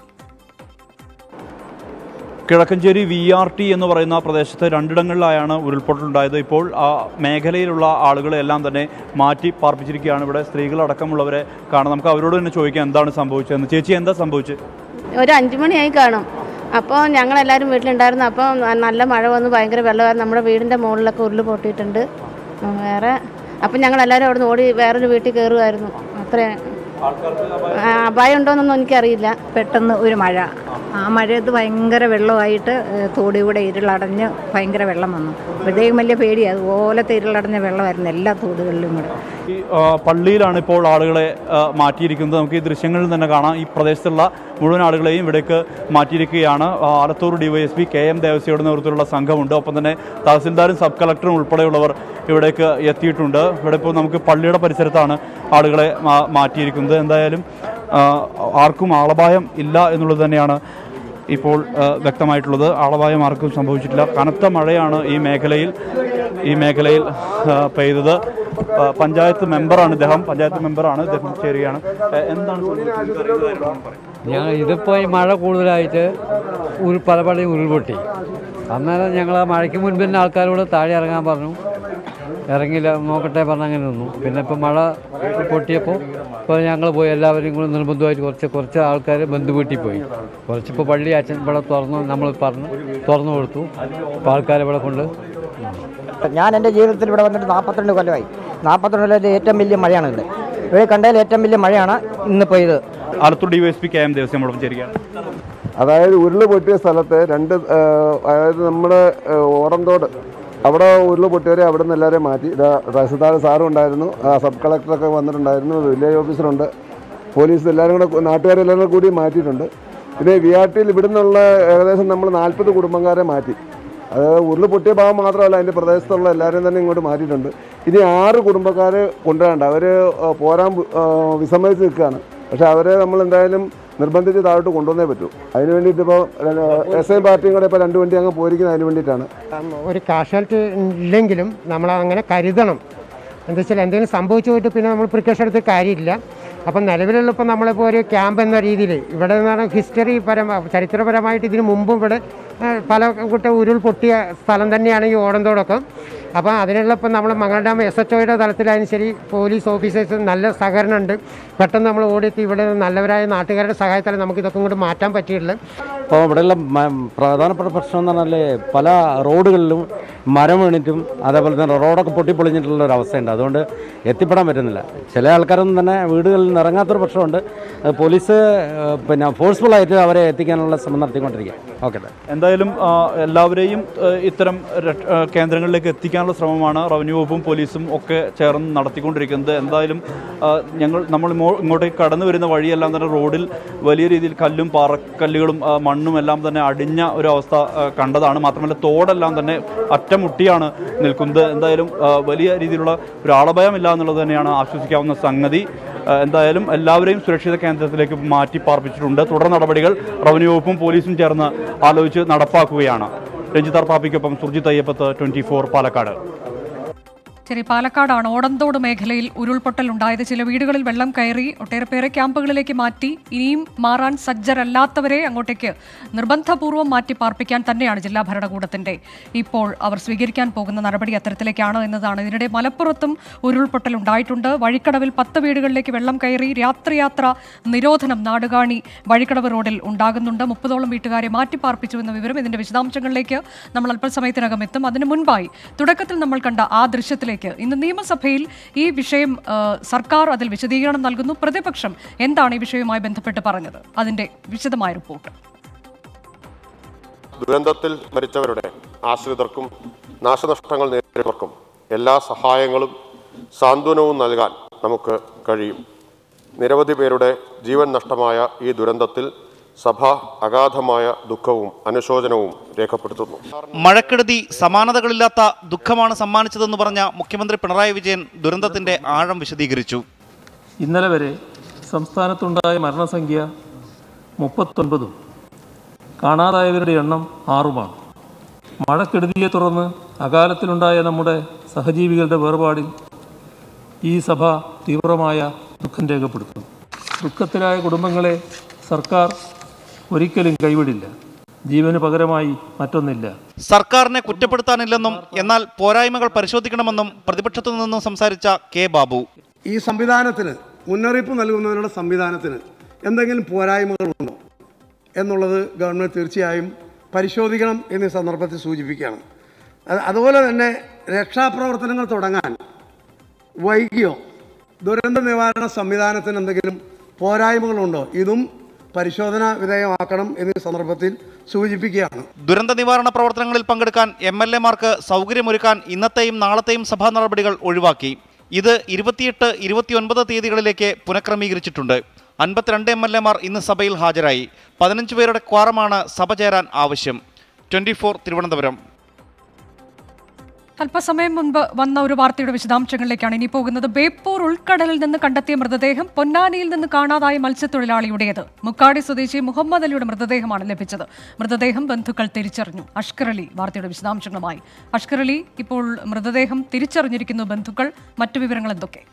കിഴക്കഞ്ചേരി വി ആർ ടി എന്ന് പറയുന്ന പ്രദേശത്ത് രണ്ടിടങ്ങളിലായാണ് ഉരുൾപൊട്ടലുണ്ടായത് ഇപ്പോൾ ആ മേഖലയിലുള്ള ആളുകളെ എല്ലാം തന്നെ മാറ്റി പാർപ്പിച്ചിരിക്കുകയാണ് ഇവിടെ സ്ത്രീകളടക്കമുള്ളവരെ കാണാം നമുക്ക് അവരോട് തന്നെ ചോദിക്കാം എന്താണ് സംഭവിച്ചതെന്ന് ചേച്ചി എന്താ സംഭവിച്ചത് ഒരു അഞ്ചു മണിയായി കാണും അപ്പോൾ ഞങ്ങളെല്ലാവരും വീട്ടിലുണ്ടായിരുന്നു അപ്പോൾ നല്ല മഴ വന്ന് ഭയങ്കര വെള്ളമായിരുന്നു നമ്മുടെ വീടിൻ്റെ മുകളിലൊക്കെ ഉരുൾ പൊട്ടിയിട്ടുണ്ട് ഉം, വേറെ അപ്പം ഞങ്ങളെല്ലാവരും അവിടെ നിന്ന് ഓടി വേറൊരു വീട്ടിൽ കയറുമായിരുന്നു അത്ര അപായം ഉണ്ടോയെന്നൊന്നും എനിക്കറിയില്ല പെട്ടെന്ന് ഒരു മഴ ആ മഴയത്ത് ഭയങ്കര വെള്ളമായിട്ട് ഏഹ്, തോടികൂടെ ഇരുളടഞ്ഞ് ഭയങ്കര വെള്ളം വന്നു അപ്പോഴത്തേക്കും വലിയ പേടിയാണ് അതുപോലത്തെ ഇരുളടഞ്ഞ വെള്ളമായിരുന്നു എല്ലാ തോടുകളിലും കൂടെ ഈ ആ, പള്ളിയിലാണ് ഇപ്പോൾ ആളുകളെ ആ, മാറ്റിയിരിക്കുന്നത് നമുക്ക് ഈ ദൃശ്യങ്ങളിൽ തന്നെ കാണാം ഈ പ്രദേശത്തുള്ള മുഴുവൻ ആളുകളെയും ഇവിടേക്ക് മാറ്റിയിരിക്കുകയാണ് ആ, ആലത്തൂർ ഡിവൈഎസ്പി കെ എം ദേവസ്വയുടെ നേതൃത്വത്തിലുള്ള സംഘമുണ്ട് ഒപ്പം തന്നെ തഹസിൽദാരും സബ് കളക്ടറും ഉൾപ്പെടെയുള്ളവർ ഇവിടേക്ക് എത്തിയിട്ടുണ്ട് ഇവിടെ ഇപ്പോൾ നമുക്ക് പള്ളിയുടെ പരിസരത്താണ് ആളുകളെ മാ- മാറ്റിയിരിക്കുന്നത് എന്തായാലും ആ, ആർക്കും ആളപായം ഇല്ല എന്നുള്ളത് തന്നെയാണ് ഇപ്പോൾ ആ, വ്യക്തമായിട്ടുള്ളത് ആളപായം ആർക്കും സംഭവിച്ചിട്ടില്ല കനത്ത മഴയാണ് ഈ മേഖലയിൽ ഈ മേഖലയിൽ ആ, പെയ്തത് ആ, പഞ്ചായത്ത് മെമ്പറാണ് ഇദ്ദേഹം പഞ്ചായത്ത് മെമ്പറാണ് ഇദ്ദേഹം ചേരുകയാണ് ആ, എന്താണ് സംഭവിച്ചത്? നിങ്ങൾക്ക് അറിയുന്ന കാര്യങ്ങളാണ് പറയുന്നത്. ഞങ്ങൾ ഇതിപ്പോൾ ഈ മഴ കൂടുതലായിട്ട് ഉരു പല പലയും ഉരുൾപൊട്ടി അന്നേരം ഞങ്ങൾ ആ മഴയ്ക്ക് മുൻപ് തന്നെ ആൾക്കാരോട് താഴെ ഇറങ്ങാൻ പറഞ്ഞു ഇറങ്ങില്ല നോക്കട്ടെ പറഞ്ഞ് അങ്ങനെ നിന്നു പിന്നെ ഇപ്പോൾ മഴ പൊട്ടിയപ്പോൾ ഇപ്പോൾ ഞങ്ങൾ പോയി എല്ലാവരും കൂടി നിർബന്ധമായിട്ട് കുറച്ച് കുറച്ച് ആൾക്കാർ ബന്ധു വീട്ടിൽ പോയി കുറച്ചിപ്പോൾ പള്ളി അച്ഛൻ ഇവിടെ തുറന്നു നമ്മൾ പറഞ്ഞ് തുറന്നു കൊടുത്തു അപ്പോൾ ആൾക്കാരെ ഇവിടെ കൊണ്ട് ഞാൻ എൻ്റെ ജീവിതത്തിൽ ഇവിടെ വന്നിട്ട് നാൽപ്പത്തിരണ്ട് കൊല്ലമായി നാൽപ്പത്തിരണ്ട് കൊല്ലത്തെ ഏറ്റവും വലിയ മഴയാണ് ഇത് ഇവിടെ കണ്ടതിൽ ഏറ്റവും വലിയ മഴയാണ് ഇന്ന് പെയ്തത് Alathur DYSP K M Devaswam നമ്മളോട് ചേരുകയാണ് അതായത് ഉരുള് പൊട്ടിയ സ്ഥലത്ത് രണ്ട് ആ, അതായത് നമ്മുടെ ആ, ഓറന്തോട് അവിടെ ഉരുള് പൊട്ടിയവരെ അവിടെ നിന്ന് എല്ലാവരെയും മാറ്റി ഇതാ തഹസിൽദാർ സാറും ഉണ്ടായിരുന്നു ആ, സബ് കളക്ടറൊക്കെ വന്നിട്ടുണ്ടായിരുന്നു വില്ലേജ് ഓഫീസറുണ്ട് പോലീസ് എല്ലാവരും കൂടെ നാട്ടുകാരെല്ലാവരും കൂടി മാറ്റിയിട്ടുണ്ട് പിന്നെ വി ആർ ടിയിൽ ഇവിടെ നിന്നുള്ള ഏകദേശം നമ്മൾ നാൽപ്പത് കുടുംബക്കാരെ മാറ്റി അതായത് ഉരുള് പൊട്ടിയ ഭാഗം മാത്രമല്ല അതിൻ്റെ പ്രദേശത്തുള്ള എല്ലാവരെയും തന്നെ ഇങ്ങോട്ട് മാറ്റിയിട്ടുണ്ട് ഇനി ആറ് കുടുംബക്കാരെ കൊണ്ടുവരണ്ട അവർ പോരാൻ ആ, വിസമ്മതിച്ച് നിൽക്കുകയാണ് പക്ഷേ അവരെ നമ്മൾ എന്തായാലും നിർബന്ധിച്ച് താഴോട്ട് കൊണ്ടുവന്നേ പറ്റൂ അതിന് വേണ്ടിയിട്ട് ഇപ്പോൾ എസ് ഐ പാർട്ടിയും കൂടെ ഇപ്പോൾ രണ്ട് വണ്ടി അങ്ങ് പോയിരിക്കുന്നത് അതിന് വേണ്ടിയിട്ടാണ് ഒരു കാഷ്വാലിറ്റി ഇല്ലെങ്കിലും നമ്മൾ അങ്ങനെ കരുതണം എന്താ വെച്ചാൽ എന്തെങ്കിലും സംഭവിച്ചു പോയിട്ട് പിന്നെ നമ്മൾ പ്രിക്കോഷൻ എടുത്ത് കാര്യമില്ല അപ്പം നിലവിലുള്ള ഇപ്പോൾ നമ്മളിപ്പോൾ ഒരു ക്യാമ്പ് എന്ന രീതിയിൽ ഇവിടെ എന്ന് പറഞ്ഞാൽ ഹിസ്റ്ററി പരമ ചരിത്രപരമായിട്ട് ഇതിനു മുമ്പും ഇവിടെ ആ, പല കുട്ട ഉരുൾ പൊട്ടിയ സ്ഥലം തന്നെയാണ് ഈ ഓടന്തോടൊക്കെ അപ്പോൾ അതിനുള്ള ഇപ്പം നമ്മൾ മംഗളഡാം എസ് എച്ച് ഒയുടെ തലത്തിലായാലും ശരി പോലീസ് ഓഫീസേഴ്സ് നല്ല സഹകരണം ഉണ്ട് പെട്ടെന്ന് നമ്മൾ ഓടിയെത്തി ഇവിടെ നല്ലവരായ നാട്ടുകാരുടെ സഹായത്താൽ നമുക്ക് ഇതൊക്കെ ഇങ്ങോട്ട് മാറ്റാൻ പറ്റിയിട്ടില്ല അപ്പോൾ ഇവിടെയുള്ള മ- പ്രധാനപ്പെട്ട പ്രശ്നം എന്ന് പറഞ്ഞാൽ പല റോഡുകളിലും മരം വീണിട്ടും അതേപോലെ തന്നെ റോഡൊക്കെ പൊട്ടിപ്പൊളിഞ്ഞിട്ടുള്ള ഒരു അവസ്ഥയുണ്ട് അതുകൊണ്ട് എത്തിപ്പെടാൻ പറ്റുന്നില്ല ചില ആൾക്കാരൊന്നും തന്നെ വീടുകളിൽ നിന്ന് ഇറങ്ങാത്തൊരു പ്രശ്നമുണ്ട് അത് പോലീസ് ഏഹ്, പിന്നെ ഫോഴ്സ്ഫുള്ളായിട്ട് അവരെ എത്തിക്കാനുള്ള ശ്രമം നടത്തിക്കൊണ്ടിരിക്കുക ഓക്കെ എന്തായാലും ആ, എല്ലാവരെയും ആ, ഇത്തരം ര- ആ, കേന്ദ്രങ്ങളിലേക്ക് എത്തിക്കാനുള്ള ശ്രമമാണ് റവന്യൂ വകുപ്പും പോലീസും ഒക്കെ ചേർന്ന് നടത്തിക്കൊണ്ടിരിക്കുന്നത് എന്തായാലും ആ, ഞങ്ങൾ നമ്മൾ ഇങ്ങോ- ഇങ്ങോട്ടേക്ക് കടന്നു വരുന്ന വഴിയെല്ലാം തന്നെ റോഡിൽ വലിയ രീതിയിൽ കല്ലും പാറക്കല്ലുകളും ആ, മണ്ണും എല്ലാം തന്നെ അടിഞ്ഞ ഒരു അവസ്ഥ ആ, കണ്ടതാണ് മാത്രമല്ല തോടെല്ലാം തന്നെ അറ്റമുട്ടിയാണ് നിൽക്കുന്നത് എന്തായാലും ആ, വലിയ രീതിയിലുള്ള ഒരു ആളഭയമില്ല എന്നുള്ളത് തന്നെയാണ് ആശ്വസിക്കാവുന്ന സംഗതി ആ, എന്തായാലും എല്ലാവരെയും സുരക്ഷിത കേന്ദ്രത്തിലേക്ക് മാറ്റി പാർപ്പിച്ചിട്ടുണ്ട് തുടർ നടപടികൾ റവന്യൂ വകുപ്പും പോലീസും ചേർന്ന് ആലോചിച്ച് നടപ്പാക്കുകയാണ് രഞ്ജിത്താർ പാപ്പിക്കൊപ്പം സുർജിത് അയ്യപ്പത്ത് ട്വന്റി ഫോർ പാലക്കാട് ശരി പാലക്കാടാണ് ഓടന്തോട് മേഖലയിൽ ഉരുൾപൊട്ടൽ ഉണ്ടായത് ചില വീടുകളിൽ വെള്ളം കയറി ഒട്ടേറെ പേരെ ക്യാമ്പുകളിലേക്ക് മാറ്റി ഇനിയും മാറാൻ സജ്ജരല്ലാത്തവരെ അങ്ങോട്ടേക്ക് നിർബന്ധപൂർവ്വം മാറ്റി പാർപ്പിക്കാൻ തന്നെയാണ് ജില്ലാ ഭരണകൂടത്തിന്റെ ഇപ്പോൾ അവർ സ്വീകരിക്കാൻ പോകുന്ന നടപടി അത്തരത്തിലേക്കാണ് എന്നതാണ് ഇതിനിടെ മലപ്പുറത്തും ഉരുൾപൊട്ടൽ ഉണ്ടായിട്ടുണ്ട് വഴിക്കടവിൽ പത്ത് വീടുകളിലേക്ക് വെള്ളം കയറി രാത്രിയാത്ര നിരോധനം നാടുകാണി വഴിക്കടവ് റോഡിൽ ഉണ്ടാകുന്നുണ്ട് മുപ്പതോളം വീട്ടുകാരെ മാറ്റി പാർപ്പിച്ചു എന്ന വിവരം ഇതിന്റെ വിശദാംശങ്ങളിലേക്ക് നമ്മൾ അല്പസമയത്തിനകം എത്തും അതിനു മുൻപായി തുടക്കത്തിൽ നമ്മൾ കണ്ട ആ ദൃശ്യത്തിലേക്ക് ഇന്ന് നിയമസഭയിൽ ഈ വിഷയം ആ, സർക്കാർ അതിൽ വിശദീകരണം നൽകുന്നു പ്രതിപക്ഷം എന്താണ് ഈ വിഷയവുമായി ബന്ധപ്പെട്ട് പറഞ്ഞത് അതിന്റെ വിശദമായ റിപ്പോർട്ട് ദുരന്തത്തിൽ മരിച്ചവരുടെ ആശ്രിതർക്കും നാശനഷ്ടങ്ങൾ നേരിട്ടവർക്കും എല്ലാ സഹായങ്ങളും സാന്ത്വനവും നൽകാൻ നമുക്ക് കഴിയും നിരവധി പേരുടെ ജീവൻ നഷ്ടമായ ഈ ദുരന്തത്തിൽ സഭ അഗാധമായ ദുഃഖവും അനുശോചനവും രേഖപ്പെടുത്തുന്നു മഴക്കെടുതി സമാനതകളില്ലാത്ത ദുഃഖമാണ് സമ്മാനിച്ചതെന്ന് പറഞ്ഞ മുഖ്യമന്ത്രി പിണറായി വിജയൻ ദുരന്തത്തിന്റെ ആഴം വിശദീകരിച്ചു ഇന്നലെ വരെ സംസ്ഥാനത്തുണ്ടായ മരണസംഖ്യ മുപ്പത്തൊൻപതും കാണാതായവരുടെ എണ്ണം ആറുമാണ് മഴക്കെടുതിയെ തുടർന്ന് അകാലത്തിലുണ്ടായ നമ്മുടെ സഹജീവികളുടെ വേർപാടിൽ ഈ സഭ തീവ്രമായ ദുഃഖം രേഖപ്പെടുത്തുന്നു ദുഃഖത്തിലായ കുടുംബങ്ങളെ സർക്കാർ ഒരിക്കലും കൈവിടില്ല ജീവന് പകരമായി മറ്റൊന്നില്ല സർക്കാരിനെ കുറ്റപ്പെടുത്താനില്ലെന്നും എന്നാൽ പോരായ്മകൾ പരിശോധിക്കണമെന്നും പ്രതിപക്ഷത്തു നിന്നും സംസാരിച്ച കെ ബാബു ഈ സംവിധാനത്തിന് മുന്നറിയിപ്പ് നൽകുന്നതിനുള്ള സംവിധാനത്തിന് എന്തെങ്കിലും പോരായ്മകളുണ്ടോ എന്നുള്ളത് ഗവൺമെൻറ് തീർച്ചയായും പരിശോധിക്കണം എന്നീ സന്ദർഭത്തിൽ സൂചിപ്പിക്കുകയാണ് അത് അതുപോലെ തന്നെ രക്ഷാപ്രവർത്തനങ്ങൾ തുടങ്ങാൻ വൈകിയോ ദുരന്ത നിവാരണ സംവിധാനത്തിന് എന്തെങ്കിലും പോരായ്മകളുണ്ടോ ഇതും പരിശോധന വിധേയമാക്കണം എന്നീ സന്ദർഭത്തിൽ സൂചിപ്പിക്കുകയാണ് ദുരന്ത നിവാരണ പ്രവർത്തനങ്ങളിൽ പങ്കെടുക്കാൻ എം എൽ എമാർക്ക് സൗകര്യമൊരുക്കാൻ ഇന്നത്തെയും നാളത്തെയും സഭാ നടപടികൾ ഒഴിവാക്കി ഇത് ഇരുപത്തിയെട്ട് ഇരുപത്തിയൊൻപത് തീയതികളിലേക്ക് പുനഃക്രമീകരിച്ചിട്ടുണ്ട് അൻപത്തിരണ്ട് എം എൽ എമാർ ഇന്ന് സഭയിൽ ഹാജരായി പതിനഞ്ച് പേരുടെ ക്വാറമാണ് സഭ ചേരാൻ ആവശ്യം ട്വന്റി ഫോർ തിരുവനന്തപുരം അല്പസമയം മുൻപ് വന്ന ഒരു വാർത്തയുടെ വിശദാംശങ്ങളിലേക്കാണ് ഇനി പോകുന്നത് ബേപ്പൂർ ഉൾക്കടലിൽ നിന്ന് കണ്ടെത്തിയ മൃതദേഹം പൊന്നാനിയിൽ നിന്ന് കാണാതായ മത്സ്യത്തൊഴിലാളിയുടേത് മുക്കാടി സ്വദേശി മുഹമ്മദ് അലിയുടെ മൃതദേഹമാണ് ലഭിച്ചത് മൃതദേഹം ബന്ധുക്കൾ തിരിച്ചറിഞ്ഞു അഷ്കർ അലി വാർത്തയുടെ വിശദാംശങ്ങളുമായി അഷ്കർ അലി ഇപ്പോൾ മൃതദേഹം തിരിച്ചറിഞ്ഞിരിക്കുന്നു ബന്ധുക്കൾ മറ്റു വിവരങ്ങൾ എന്തൊക്കെ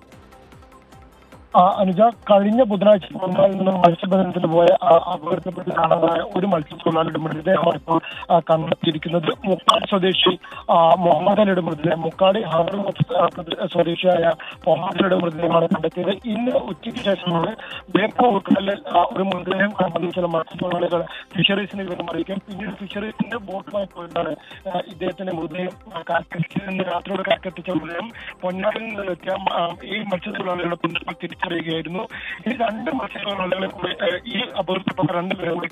ആ, അനുജ കഴിഞ്ഞ ബുധനാഴ്ച മുംബൈയിൽ നിന്ന് മത്സ്യബന്ധനത്തിന് പോയ ആ, അപകടത്തിൽപ്പെട്ട് കാണാതായ ഒരു മത്സ്യത്തൊഴിലാളിയുടെ മൃതദേഹമാണ് ഇപ്പോൾ ആ, കണ്ടെത്തിയിരിക്കുന്നത് മുക്കാട് സ്വദേശി ആ, മുഹമ്മദ് അലിയുടെ മൃതദേഹം മുക്കാട് ഹാറൂർ സ്വദേശിയായ മുഹമ്മദ് അലിയുടെ മൃതദേഹമാണ് കണ്ടെത്തിയത് ഇന്ന് ഉച്ചയ്ക്ക് ശേഷമാണ് ബേപ്പൂർ ഉൾക്കടലിൽ ആ, ഒരു മൃതദേഹം കണ്ടെത്തിയ ചില മത്സ്യത്തൊഴിലാളികൾ ഫിഷറീസിന് വിവരം അറിയിക്കും പിന്നീട് ഫിഷറീസിന്റെ ബോട്ടുമായി പോയിട്ടാണ് ആ, ഇദ്ദേഹത്തിന്റെ മൃതദേഹം ആ, കാൽക്കറ്റിൽ നിന്ന് രാത്രിയോടെ കാൽക്കെത്തിച്ച മൃതദേഹം പൊന്നാനിൽ നിന്ന് എത്തിയ ആ, ഈ മത്സ്യത്തൊഴിലാളികളുടെ ബന്ധുക്കൾ തിരിച്ചറിയുകയായിരുന്നു ഈ രണ്ട് മത്സ്യത്തൊഴിലാളികളെ കൂടി ആ, ഈ അപകടത്തിൽപ്പെട്ട രണ്ടുപേരെ കൂടി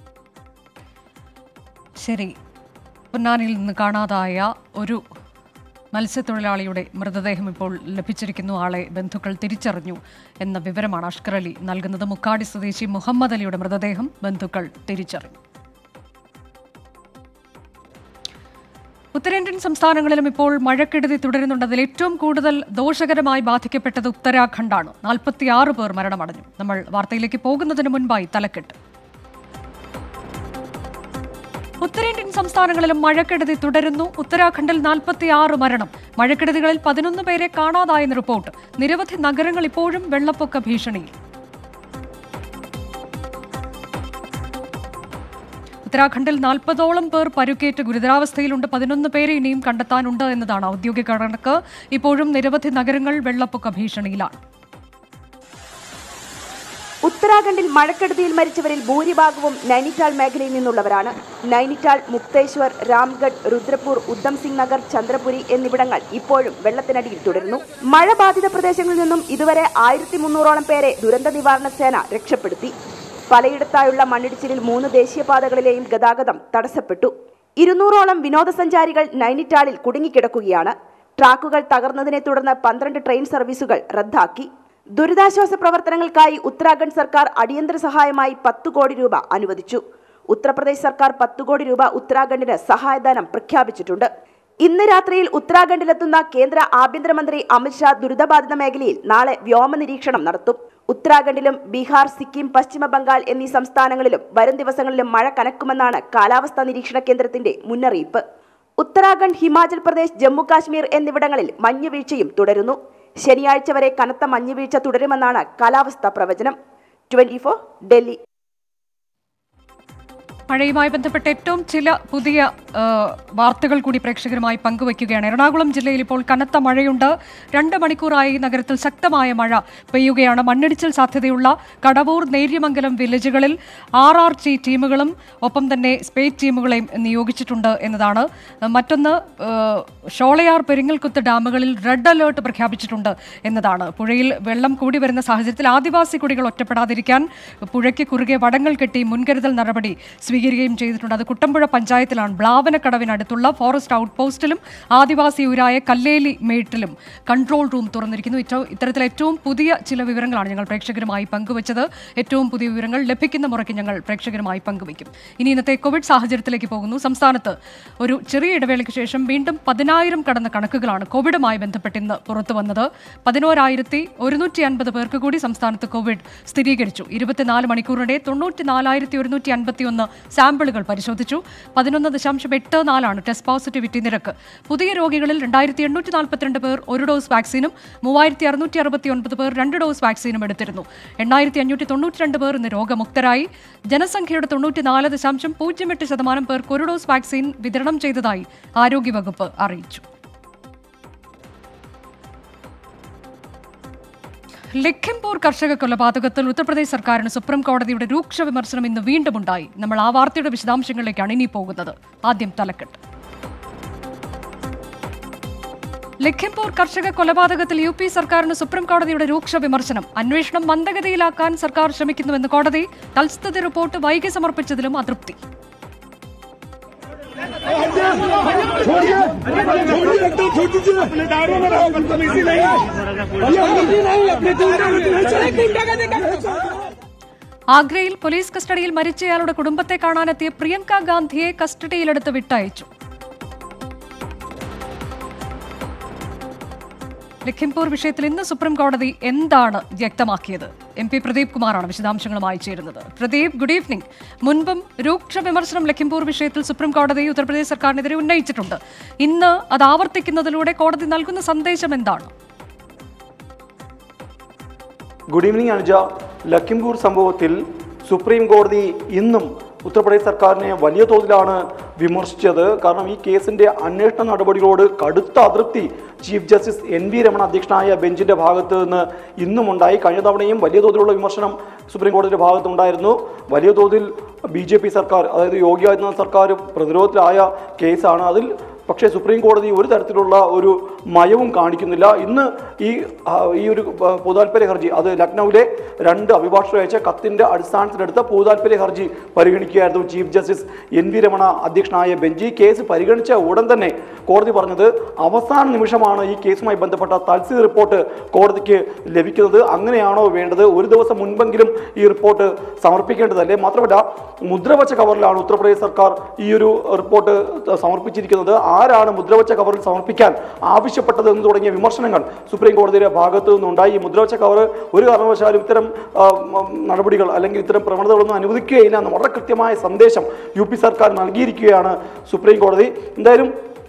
ശരി പൊന്നാനിയിൽ നിന്ന് കാണാതായ ഒരു മത്സ്യത്തൊഴിലാളിയുടെ മൃതദേഹം ഇപ്പോൾ ലഭിച്ചിരിക്കുന്നു ആളെ ബന്ധുക്കൾ തിരിച്ചറിഞ്ഞു എന്ന വിവരമാണ് അഷ്കർ അലി നൽകുന്നത് മുക്കാടി സ്വദേശി മുഹമ്മദ് അലിയുടെ മൃതദേഹം ബന്ധുക്കൾ തിരിച്ചറിഞ്ഞു ഉത്തരേന്ത്യൻ സംസ്ഥാനങ്ങളിലും ഇപ്പോൾ മഴക്കെടുതി തുടരുന്നുണ്ട് അതിൽ ഏറ്റവും കൂടുതൽ ദോഷകരമായി ബാധിക്കപ്പെട്ടത് ഉത്തരാഖണ്ഡാണ് നാൽപ്പത്തിയാറ് പേർ മരണമടഞ്ഞു നമ്മൾ വാർത്തയിലേക്ക് പോകുന്നതിന് മുൻപായി തലക്കെട്ട് ഉത്തരേന്ത്യൻ സംസ്ഥാനങ്ങളിലും മഴക്കെടുതി തുടരുന്നു ഉത്തരാഖണ്ഡിൽ നാൽപ്പത്തിയാറ് മരണം മഴക്കെടുതികളിൽ പതിനൊന്ന് പേരെ കാണാതായെന്ന് റിപ്പോർട്ട് നിരവധി നഗരങ്ങൾ ഇപ്പോഴും വെള്ളപ്പൊക്ക ഭീഷണിയിൽ ഉത്തരാഖണ്ഡിൽ നാൽപ്പതോളം പേർ പരുക്കേറ്റ് ഗുരുതരാവസ്ഥയിലുണ്ട് പതിനൊന്ന് പേരെ ഇനിയും കണ്ടെത്താനുണ്ട് എന്നതാണ് ഔദ്യോഗിക കണക്ക് ഇപ്പോഴും നിരവധി നഗരങ്ങൾ വെള്ളപ്പൊക്ക ഭീഷണിയിലാണ് ഉത്തരാഖണ്ഡിൽ മഴക്കെടുതിയിൽ മരിച്ചവരിൽ ഭൂരിഭാഗവും നൈനിറ്റാൾ മേഖലയിൽ നിന്നുള്ളവരാണ് നൈനിറ്റാൾ മുക്തേശ്വർ രാംഗഡ് രുദ്രപൂർ ഉദ്ധം സിംഗ് നഗർ ചന്ദ്രപുരി എന്നിവിടങ്ങൾ ഇപ്പോഴും വെള്ളത്തിനടിയിൽ തുടരുന്നു മഴ ബാധിത പ്രദേശങ്ങളിൽ നിന്നും ഇതുവരെ ആയിരത്തി മുന്നൂറോളം പേരെ ദുരന്ത നിവാരണ സേന രക്ഷപ്പെടുത്തി പലയിടത്തായുള്ള മണ്ണിടിച്ചിലിൽ മൂന്ന് ദേശീയപാതകളിലെയും ഗതാഗതം തടസ്സപ്പെട്ടു ഇരുന്നൂറോളം വിനോദസഞ്ചാരികൾ നൈനിറ്റാളിൽ കുടുങ്ങിക്കിടക്കുകയാണ് ട്രാക്കുകൾ തകർന്നതിനെ തുടർന്ന് പന്ത്രണ്ട് ട്രെയിൻ സർവീസുകൾ റദ്ദാക്കി ദുരിതാശ്വാസ പ്രവർത്തനങ്ങൾക്കായി ഉത്തരാഖണ്ഡ് സർക്കാർ അടിയന്തര സഹായമായി പത്തു കോടി രൂപ അനുവദിച്ചു ഉത്തർപ്രദേശ് സർക്കാർ പത്തു കോടി രൂപ ഉത്തരാഖണ്ഡിന് സഹായധനം പ്രഖ്യാപിച്ചിട്ടുണ്ട് ഇന്ന് രാത്രിയിൽ ഉത്തരാഖണ്ഡിലെത്തുന്ന കേന്ദ്ര ആഭ്യന്തരമന്ത്രി അമിത്ഷാ ദുരിതബാധിത മേഖലയിൽ നാളെ വ്യോമ നിരീക്ഷണം നടത്തും ഉത്തരാഖണ്ഡിലും ബീഹാർ സിക്കിം പശ്ചിമ ബംഗാൾ എന്നീ സംസ്ഥാനങ്ങളിലും വരും ദിവസങ്ങളിലും മഴ കനക്കുമെന്നാണ് കാലാവസ്ഥാ നിരീക്ഷണ കേന്ദ്രത്തിന്റെ മുന്നറിയിപ്പ് ഉത്തരാഖണ്ഡ് ഹിമാചൽ പ്രദേശ് ജമ്മു കാശ്മീർ എന്നിവിടങ്ങളിൽ മഞ്ഞുവീഴ്ചയും തുടരുന്നു ശനിയാഴ്ച വരെ കനത്ത മഞ്ഞുവീഴ്ച തുടരുമെന്നാണ് കാലാവസ്ഥാ പ്രവചനം ട്വന്റി ഡൽഹി മഴയുമായി ബന്ധപ്പെട്ട ഏറ്റവും ചില പുതിയ ആ, വാർത്തകൾ കൂടി പ്രേക്ഷകരുമായി പങ്കുവയ്ക്കുകയാണ് എറണാകുളം ജില്ലയിൽ ഇപ്പോൾ കനത്ത മഴയുണ്ട് രണ്ട് മണിക്കൂറായി നഗരത്തിൽ ശക്തമായ മഴ പെയ്യുകയാണ് മണ്ണിടിച്ചിൽ സാധ്യതയുള്ള കടവൂർ നേര്യമംഗലം വില്ലേജുകളിൽ ആർ ആർ ടി ടീമുകളും ഒപ്പം തന്നെ സ്പേസ് ടീമുകളെയും നിയോഗിച്ചിട്ടുണ്ട് എന്നതാണ് മറ്റൊന്ന് ആ, ഷോളയാർ പെരിങ്ങൽകുത്ത് ഡാമുകളിൽ റെഡ് അലേർട്ട് പ്രഖ്യാപിച്ചിട്ടുണ്ട് എന്നതാണ് പുഴയിൽ വെള്ളം കൂടി വരുന്ന സാഹചര്യത്തിൽ ആദിവാസി കുടികൾ ഒറ്റപ്പെടാതിരിക്കാൻ പുഴയ്ക്ക് കുറുകെ വടങ്ങൾ കെട്ടി മുൻകരുതൽ നടപടി സ്വീകരിക്കുകയും ചെയ്തിട്ടുണ്ട് അത് കുട്ടമ്പുഴ പഞ്ചായത്തിലാണ് ബ്ലാവനക്കടവിനടുത്തുള്ള ഫോറസ്റ്റ് ഔട്ട് പോസ്റ്റിലും ആദിവാസി ഊരായ കല്ലേലി മേട്ടിലും കൺട്രോൾ റൂം തുറന്നിരിക്കുന്നു ഏറ്റവും ഇത്തരത്തിൽ ഏറ്റവും പുതിയ ചില വിവരങ്ങളാണ് ഞങ്ങൾ പ്രേക്ഷകരുമായി പങ്കുവച്ചത് ഏറ്റവും പുതിയ വിവരങ്ങൾ ലഭിക്കുന്ന മുറയ്ക്ക് ഞങ്ങൾ പ്രേക്ഷകരുമായി പങ്കുവയ്ക്കും ഇനി ഇന്നത്തെ കോവിഡ് സാഹചര്യത്തിലേക്ക് പോകുന്നു സംസ്ഥാനത്ത് ഒരു ചെറിയ ഇടവേളയ്ക്ക് ശേഷം വീണ്ടും പതിനായിരം കടന്ന കണക്കുകളാണ് കോവിഡുമായി ബന്ധപ്പെട്ട് ഇന്ന് പുറത്തു വന്നത് പതിനോരായിരത്തി ഒരുന്നൂറ്റി അൻപത് പേർക്ക് കൂടി സംസ്ഥാനത്ത് കോവിഡ് സ്ഥിരീകരിച്ചു ഇരുപത്തിനാല് മണിക്കൂറിനിടെ തൊണ്ണൂറ്റി നാലായിരത്തി ഒരുന്നൂറ്റി അൻപത്തി ഒന്ന് സാമ്പിളുകൾ പരിശോധിച്ചു പതിനൊന്ന് ദശാംശം എട്ട് നാലാണ് ടെസ്റ്റ് പോസിറ്റിവിറ്റി നിരക്ക് പുതിയ രോഗികളിൽ രണ്ടായിരത്തി എണ്ണൂറ്റി നാൽപ്പത്തിരണ്ട് പേർ ഒരു ഡോസ് വാക്സിനും മൂവായിരത്തി അറുന്നൂറ്റി അറുപത്തി ഒൻപത് പേർ രണ്ട് ഡോസ് വാക്സിനും എടുത്തിരുന്നു എണ്ണായിരത്തി അഞ്ഞൂറ്റി തൊണ്ണൂറ്റി രണ്ട് പേർ ഇന്ന് രോഗമുക്തരായി ജനസംഖ്യയുടെ തൊണ്ണൂറ്റിനാല് ദശാംശം പൂജ്യം എട്ട് ശതമാനം പേർക്ക് ഒരു ഡോസ് വാക്സിൻ വിതരണം ചെയ്തതായി ആരോഗ്യവകുപ്പ് അറിയിച്ചു ലഖിംപൂർ കർഷക കൊലപാതകത്തിൽ ഉത്തർപ്രദേശ് സർക്കാരിന് സുപ്രീം കോടതിയുടെ രൂക്ഷ വിമർശനം ഇന്ന് വീണ്ടും ഉണ്ടായി നമ്മൾ ആ വാർത്തയുടെ വിശദാംശങ്ങളിലേക്കാണ് ഇനി പോകുന്നത് ആദ്യം തലക്കെട്ട് ലഖിംപൂർ കർഷക കൊലപാതകത്തിൽ യു പി സർക്കാരിന് സുപ്രീം കോടതിയുടെ രൂക്ഷ വിമർശനം അന്വേഷണം മന്ദഗതിയിലാക്കാൻ സർക്കാർ ശ്രമിക്കുന്നുവെന്ന് കോടതി തൽസ്ഥിതി റിപ്പോർട്ട് വൈകി സമർപ്പിച്ചതിലും അതൃപ്തി ആഗ്രയിൽ പോലീസ് കസ്റ്റഡിയിൽ മരിച്ചയാളുടെ കുടുംബത്തെ കാണാനെത്തിയ പ്രിയങ്ക ഗാന്ധിയെ കസ്റ്റഡിയിലെടുത്ത് വിട്ടയച്ചു ലഖിംപൂർ വിഷയത്തിൽ ഇന്ന് സുപ്രീം കോടതി എന്താണ് വ്യക്തമാക്കിയത് എം പി പ്രദീപ് കുമാറാണ് വിശദാംശങ്ങളുമായി ചേരുന്നത് പ്രദീപ് ഗുഡ് ഈവനിംഗ് മുൻപും രൂക്ഷ വിമർശനം ലഖിംപൂർ വിഷയത്തിൽ സുപ്രീം കോടതി ഉത്തർപ്രദേശ് സർക്കാരിനെതിരെ ഉന്നയിച്ചിട്ടുണ്ട് ഇന്ന് അത് ആവർത്തിക്കുന്നതിലൂടെ കോടതി നൽകുന്ന സന്ദേശം എന്താണ് ഗുഡ് ഈവനിങ് അനുജ ലഖിംപൂർ സംഭവത്തിൽ സുപ്രീം കോടതി ഇന്നും ഉത്തർപ്രദേശ് സർക്കാരിനെ വലിയ തോതിലാണ് വിമർശിച്ചത് കാരണം ഈ കേസിന്റെ അന്വേഷണ നടപടികളോട് കടുത്ത അതൃപ്തി chief justice N V Ramana അധ്യക്ഷനായ ബെഞ്ചിന്റെ ഭാഗത്ത് നിന്ന് ഇന്നും ഉണ്ടായി കഴിഞ്ഞ തവണയും വലിയ തോതിലുള്ള വിമർശനം സുപ്രീം കോടതിയുടെ ഭാഗത്തുണ്ടായിരുന്നു വലിയ തോതിൽ ബി ജെ പി സർക്കാർ അതായത് യോഗി ആദിത്യനാഥ് സർക്കാർ പ്രതിരോധത്തിലായ കേസാണ് അതിൽ പക്ഷേ സുപ്രീം കോടതി ഒരു തരത്തിലുള്ള ഒരു മയവും കാണിക്കുന്നില്ല ഇന്ന് ഈ ആ, ഈ ഒരു ആ, പൊതുതാൽപര്യ ഹർജി അത് ലക്നൌവിലെ രണ്ട് അഭിഭാഷകർ അയച്ച കത്തിന്റെ അടിസ്ഥാനത്തിലെടുത്ത പൊതുതാൽപര്യ ഹർജി പരിഗണിക്കുകയായിരുന്നു chief justice N V Ramana അധ്യക്ഷനായ ബെഞ്ച് ഈ കേസ് പരിഗണിച്ച ഉടൻ തന്നെ കോടതി പറഞ്ഞത് അവസാന നിമിഷമാണ് ഈ കേസുമായി ബന്ധപ്പെട്ട തൽസ്ഥിതി റിപ്പോർട്ട് കോടതിക്ക് ലഭിക്കുന്നത് അങ്ങനെയാണോ വേണ്ടത് ഒരു ദിവസം മുൻപെങ്കിലും ഈ റിപ്പോർട്ട് സമർപ്പിക്കേണ്ടതല്ലേ മാത്രമല്ല മുദ്രവച്ച കവറിലാണ് ഉത്തർപ്രദേശ് സർക്കാർ ഈ ഒരു റിപ്പോർട്ട് സമർപ്പിച്ചിരിക്കുന്നത് ആരാണ് മുദ്രവച്ച കവറിൽ സമർപ്പിക്കാൻ ആവശ്യപ്പെട്ടത് എന്ന് തുടങ്ങിയ വിമർശനങ്ങൾ സുപ്രീം കോടതിയുടെ ഭാഗത്തു നിന്നുണ്ടായി ഈ മുദ്രാവാക്യ കവർ ഒരു കാരണവശാലും ഇത്തരം ആ, ഉം, നടപടികൾ അല്ലെങ്കിൽ ഇത്തരം പ്രവണതകളൊന്നും അനുവദിക്കുകയില്ല എന്ന് വളരെ കൃത്യമായ സന്ദേശം യു പി സർക്കാർ നൽകിയിരിക്കുകയാണ് സുപ്രീം കോടതി എന്തായാലും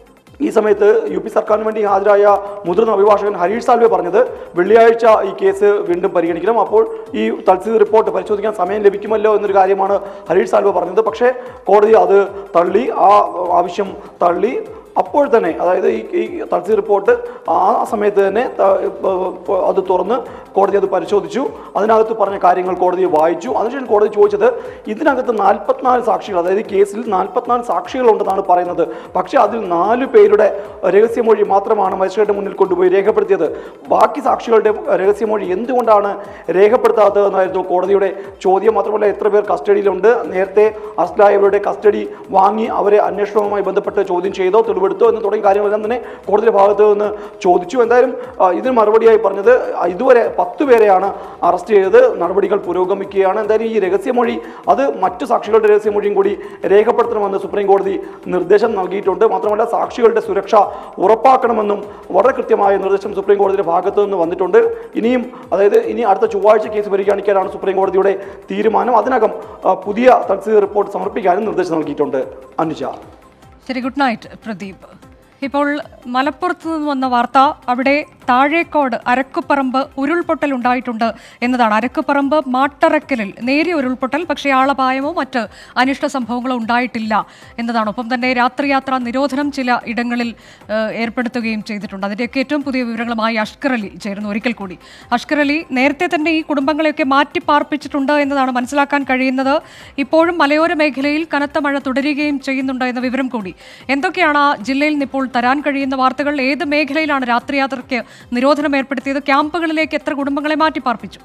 ഈ സമയത്ത് യു പി സർക്കാരിന് വേണ്ടി ഹാജരായ മുതിർന്ന അഭിഭാഷകൻ ഹരീഷ് സാൽവെ പറഞ്ഞത് വെള്ളിയാഴ്ച ഈ കേസ് വീണ്ടും പരിഗണിക്കണം അപ്പോൾ ഈ തൽസ്ഥിതി റിപ്പോർട്ട് പരിശോധിക്കാൻ സമയം ലഭിക്കുമല്ലോ എന്നൊരു കാര്യമാണ് ഹരീഷ് സാൽവെ പറഞ്ഞത് പക്ഷേ കോടതി അത് തള്ളി ആ ആവശ്യം തള്ളി അപ്പോൾ തന്നെ അതായത് ഈ ഈ തൽസ്ഥിതി റിപ്പോർട്ട് ആ സമയത്ത് തന്നെ ത- ഇപ്പ- അത് തുറന്ന് കോടതി അത് പരിശോധിച്ചു അതിനകത്ത് പറഞ്ഞ കാര്യങ്ങൾ കോടതി വായിച്ചു അതിനുശേഷം കോടതി ചോദിച്ചത് ഇതിനകത്ത് നാൽപ്പത്തിനാല് സാക്ഷികൾ അതായത് ഈ കേസിൽ നാൽപ്പത്തിനാല് സാക്ഷികളുണ്ടെന്നാണ് പറയുന്നത് പക്ഷേ അതിൽ നാല് പേരുടെ രഹസ്യമൊഴി മാത്രമാണ് മജിസ്ട്രേറ്റ് മുന്നിൽ കൊണ്ടുപോയി രേഖപ്പെടുത്തിയത് ബാക്കി സാക്ഷികളുടെ രഹസ്യമൊഴി എന്തുകൊണ്ടാണ് രേഖപ്പെടുത്താത്തതെന്നായിരുന്നു കോടതിയുടെ ചോദ്യം മാത്രമല്ല എത്ര പേർ കസ്റ്റഡിയിലുണ്ട് നേരത്തെ അറസ്റ്റിലായവരുടെ കസ്റ്റഡി വാങ്ങി അവരെ അന്വേഷണവുമായി ബന്ധപ്പെട്ട് ചോദ്യം ചെയ്തോ തെളിവെടുത്തോ എന്ന് തുടങ്ങിയ കാര്യങ്ങളെല്ലാം തന്നെ കോടതിയുടെ ഭാഗത്ത് നിന്ന് ചോദിച്ചു എന്തായാലും ആ, ഇതിന് മറുപടിയായി പറഞ്ഞത് ആ, ഇതുവരെ പത്ത് പേരെയാണ് അറസ്റ്റ് ചെയ്തത് നടപടികൾ പുരോഗമിക്കുകയാണ് എന്തായാലും ഈ രഹസ്യമൊഴി അത് മറ്റു സാക്ഷികളുടെ രഹസ്യമൊഴിയും കൂടി രേഖപ്പെടുത്തണമെന്ന് സുപ്രീം കോടതി നിർദ്ദേശം നൽകിയിട്ടുണ്ട് മാത്രമല്ല സാക്ഷികളുടെ സുരക്ഷ ഉറപ്പാക്കണമെന്നും വളരെ കൃത്യമായ നിർദ്ദേശം സുപ്രീം കോടതിയുടെ ഭാഗത്തു നിന്ന് വന്നിട്ടുണ്ട് ഇനിയും അതായത് ഇനി അടുത്ത ചൊവ്വാഴ്ച കേസ് പരിഗണിക്കാനാണ് സുപ്രീം കോടതിയുടെ തീരുമാനം അതിനകം ആ, പുതിയ തൽസ്ഥിതി റിപ്പോർട്ട് സമർപ്പിക്കാനും നിർദ്ദേശം നൽകിയിട്ടുണ്ട് അനുജ ശരി ഗുഡ് നൈറ്റ് പ്രദീപ് ഇപ്പോൾ മലപ്പുറത്ത് നിന്ന് വന്ന വാർത്ത അവിടെ താഴേക്കോട് അരക്കുപറമ്പ് ഉരുൾപൊട്ടൽ ഉണ്ടായിട്ടുണ്ട് എന്നതാണ് അരക്കുപറമ്പ് മാട്ടറക്കലിൽ നേരിയ ഉരുൾപൊട്ടൽ പക്ഷേ ആളപായമോ മറ്റ് അനിഷ്ട സംഭവങ്ങളോ ഉണ്ടായിട്ടില്ല എന്നതാണ് ഒപ്പം തന്നെ രാത്രിയാത്രാ നിരോധനം ചില ഇടങ്ങളിൽ ഏഹ്, ഏർപ്പെടുത്തുകയും ചെയ്തിട്ടുണ്ട് അതിൻ്റെയൊക്കെ ഏറ്റവും പുതിയ വിവരങ്ങളുമായി അഷ്കർ അലി ചേരുന്നു ഒരിക്കൽ കൂടി അഷ്കർ അലി നേരത്തെ തന്നെ ഈ കുടുംബങ്ങളെയൊക്കെ മാറ്റി പാർപ്പിച്ചിട്ടുണ്ട് എന്നതാണ് മനസ്സിലാക്കാൻ കഴിയുന്നത് ഇപ്പോഴും മലയോര മേഖലയിൽ കനത്ത മഴ തുടരുകയും ചെയ്യുന്നുണ്ട് എന്ന വിവരം കൂടി എന്തൊക്കെയാണ് ആ ജില്ലയിൽ നിന്ന് ഇപ്പോൾ തരാൻ കഴിയുന്ന വാർത്തകൾ ഏത് മേഖലയിലാണ് രാത്രിയാത്രയ്ക്ക് നിരോധനം ഏർപ്പെടുത്തിയത് ക്യാമ്പുകളിലേക്ക് എത്ര കുടുംബങ്ങളെ മാറ്റി പാർപ്പിച്ചു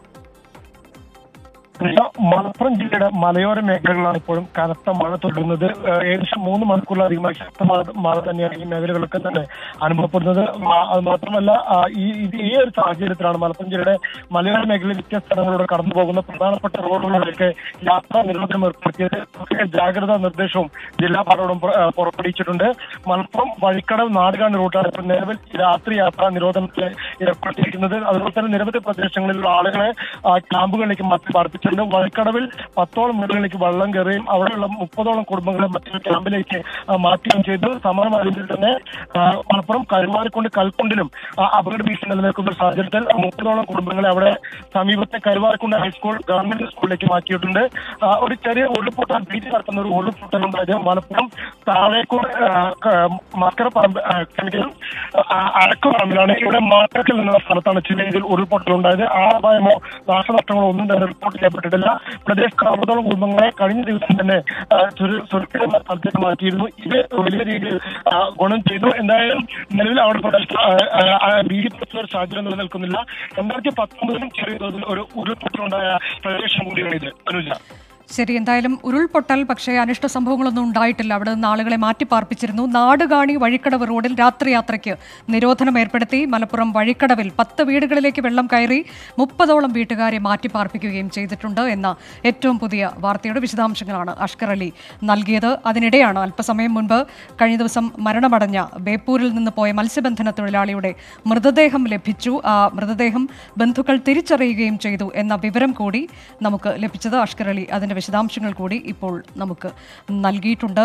പ്രിയ, മലപ്പുറം ജില്ലയുടെ മലയോര മേഖലകളാണ് ഇപ്പോഴും കനത്ത മഴ തുടരുന്നത് ഏഹ് ഏകദേശം മൂന്ന് മണിക്കൂറിലധികമായി ശക്തമായ മഴ തന്നെയാണ് ഈ മേഖലകളൊക്കെ തന്നെ അനുഭവപ്പെടുന്നത് മാ- അത് മാത്രമല്ല ആ, ഈ ഇത് ഈ ഒരു സാഹചര്യത്തിലാണ് മലപ്പുറം ജില്ലയുടെ മലയോര മേഖലയിൽ വ്യത്യസ്ത സ്ഥലങ്ങളിലൂടെ കടന്നു പോകുന്ന പ്രധാനപ്പെട്ട റോഡുകളിലൊക്കെ യാത്രാ നിരോധനം ഏർപ്പെടുത്തിയത് പ്രത്യേക ജാഗ്രതാ നിർദ്ദേശവും ജില്ലാ ഭരണകൂടം പുറ- ഏഹ് പുറപ്പെടുവിച്ചിട്ടുണ്ട് മലപ്പുറം വഴിക്കടവ് നാടുകാണി റൂട്ടാണ് ഇപ്പോൾ നിലവിൽ രാത്രി യാത്രാ നിരോധനത്തിൽ ഏർപ്പെടുത്തിയിരിക്കുന്നത് അതുപോലെ തന്നെ നിരവധി പ്രദേശങ്ങളിലുള്ള ആളുകളെ ആ, ക്യാമ്പുകളിലേക്ക് മാറ്റി പാർപ്പിച്ചിട്ടുണ്ട് വഴിക്കടവിൽ പത്തോളം വീടുകളിലേക്ക് വെള്ളം കയറുകയും അവിടെയുള്ള മുപ്പതോളം കുടുംബങ്ങളെ മറ്റൊരു ക്യാമ്പിലേക്ക് ആ, മാറ്റുകയും ചെയ്തു സമരമായതിൽ തന്നെ ആ, മലപ്പുറം കരുവാരക്കുണ്ട് കൽക്കുണ്ടിലും ആ, അപകട ഭീഷണി നിലനിൽക്കുന്ന ഒരു സാഹചര്യത്തിൽ മുപ്പതോളം കുടുംബങ്ങളെ അവിടെ സമീപത്തെ കരുവാരക്കുണ്ട് ഹൈസ്കൂൾ ഗവൺമെന്റ് സ്കൂളിലേക്ക് മാറ്റിയിട്ടുണ്ട് ആ, ഒരു ചെറിയ ഉരുൾപൊട്ടൽ ഭീതി നടത്തുന്ന ഒരു ഉരുൾപൊട്ടൽ ഉണ്ടായത് മലപ്പുറം താഴേക്കൂട് മക്കരപ്പറമ്പ് ആ, ക്ഷമിക്കണം ആ, അരക്കുപറമ്പിലാണ് ഇവിടെ മാറ്റത്തിൽ നിന്നുള്ള സ്ഥലത്താണ് ചെറിയ രീതിയിൽ ഉരുൾപൊട്ടൽ ഉണ്ടായത് ആളപായമോ നാശനഷ്ടങ്ങളോ ഒന്നും തന്നെ റിപ്പോർട്ട് ചെയ്യപ്പെട്ടിട്ടില്ല പ്രദേശത്ത് അറുപതോളം കുടുംബങ്ങളെ കഴിഞ്ഞ ദിവസം തന്നെ ആ, സുര- സുരക്ഷിതമായ സ്ഥലത്തേക്ക് മാറ്റിയിരുന്നു ഇത് വലിയ രീതിയിൽ ആ, ഗുണം ചെയ്തു എന്തായാലും നിലവിൽ അവിടെ പ്രദേശത്ത് ആ, ആ, ആ, ഭീതിപ്പെടുത്തുന്ന ഒരു സാഹചര്യം നിലനിൽക്കുന്നില്ല രണ്ടായിരത്തി പത്തൊമ്പതിലും ചെറിയ തോതിൽ ഒരു ഉരുൾപൊട്ടലുണ്ടായ പ്രദേശം കൂടിയാണ് ഇത് അനുജ ശരി എന്തായാലും ഉരുൾപൊട്ടൽ പക്ഷേ അനിഷ്ട സംഭവങ്ങളൊന്നും ഉണ്ടായിട്ടില്ല അവിടെ നിന്ന് ആളുകളെ മാറ്റി പാർപ്പിച്ചിരുന്നു നാടുകാണി വഴിക്കടവ് റോഡിൽ രാത്രി യാത്രയ്ക്ക് നിരോധനം ഏർപ്പെടുത്തി മലപ്പുറം വഴിക്കടവിൽ പത്ത് വീടുകളിലേക്ക് വെള്ളം കയറി മുപ്പതോളം വീട്ടുകാരെ മാറ്റി പാർപ്പിക്കുകയും ചെയ്തിട്ടുണ്ട് എന്ന ഏറ്റവും പുതിയ വാർത്തയുടെ വിശദാംശങ്ങളാണ് അഷ്കർ അലി നൽകിയത് അതിനിടെയാണ് അല്പസമയം മുൻപ് കഴിഞ്ഞ ദിവസം മരണമടഞ്ഞ ബേപ്പൂരിൽ നിന്ന് പോയ മത്സ്യബന്ധന തൊഴിലാളിയുടെ മൃതദേഹം ലഭിച്ചു ആ മൃതദേഹം ബന്ധുക്കൾ തിരിച്ചറിയുകയും ചെയ്തു എന്ന വിവരം കൂടി നമുക്ക് ലഭിച്ചത് അഷ്കർ അലി അതിന്റെ വിശദാംശങ്ങൾ കൂടി ഇപ്പോൾ നമുക്ക് നൽകിയിട്ടുണ്ട്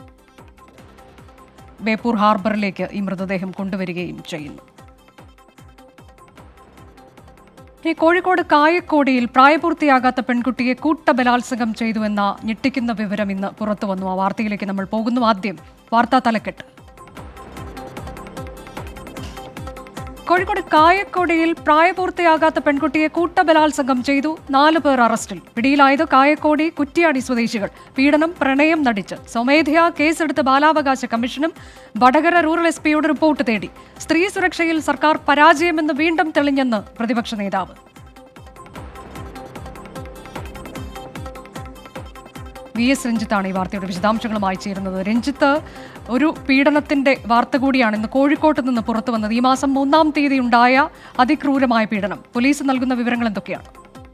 ബേപ്പൂർ ഹാർബറിലേക്ക് ഈ മൃതദേഹം കൊണ്ടുവരികയും ചെയ്യുന്നു ഈ കോഴിക്കോട് കായക്കോടിയിൽ പ്രായപൂർത്തിയാകാത്ത പെൺകുട്ടിയെ കൂട്ടബലാത്സംഗം ചെയ്തുവെന്ന ഞെട്ടിക്കുന്ന വിവരം ഇന്ന് പുറത്തു വന്നു ആ വാർത്തയിലേക്ക് നമ്മൾ പോകുന്നു ആദ്യം വാർത്താ തലക്കെട്ട് കോഴിക്കോട് കായക്കോടിയിൽ പ്രായപൂർത്തിയാകാത്ത പെൺകുട്ടിയെ കൂട്ടബലാത്സംഗം ചെയ്തു നാലു പേർ അറസ്റ്റിൽ പിടിയിലായത് കായക്കോടി കുറ്റിയാടി സ്വദേശികൾ പീഡനം പ്രണയം നടിച്ച് സ്വമേധയാ കേസെടുത്ത് ബാലാവകാശ കമ്മീഷനും വടകര റൂറൽ എസ് പിയോട് റിപ്പോർട്ട് തേടി സ്ത്രീ സുരക്ഷയിൽ സർക്കാർ പരാജയമെന്ന് വീണ്ടും തെളിഞ്ഞെന്ന് പ്രതിപക്ഷ നേതാവ് വി എസ് രഞ്ജിത്താണ് ഈ വാർത്തയുടെ വിശദാംശങ്ങളുമായി ചേരുന്നത് രഞ്ജിത്ത് ഒരു പീഡനത്തിന്റെ വാർത്ത കൂടിയാണ് ഇന്ന് കോഴിക്കോട്ട് നിന്ന് പുറത്തു വന്നത് ഈ മാസം മൂന്നാം തീയതി ഉണ്ടായ അതിക്രൂരമായ പീഡനം പോലീസ് നൽകുന്ന വിവരങ്ങൾ എന്തൊക്കെയാണ്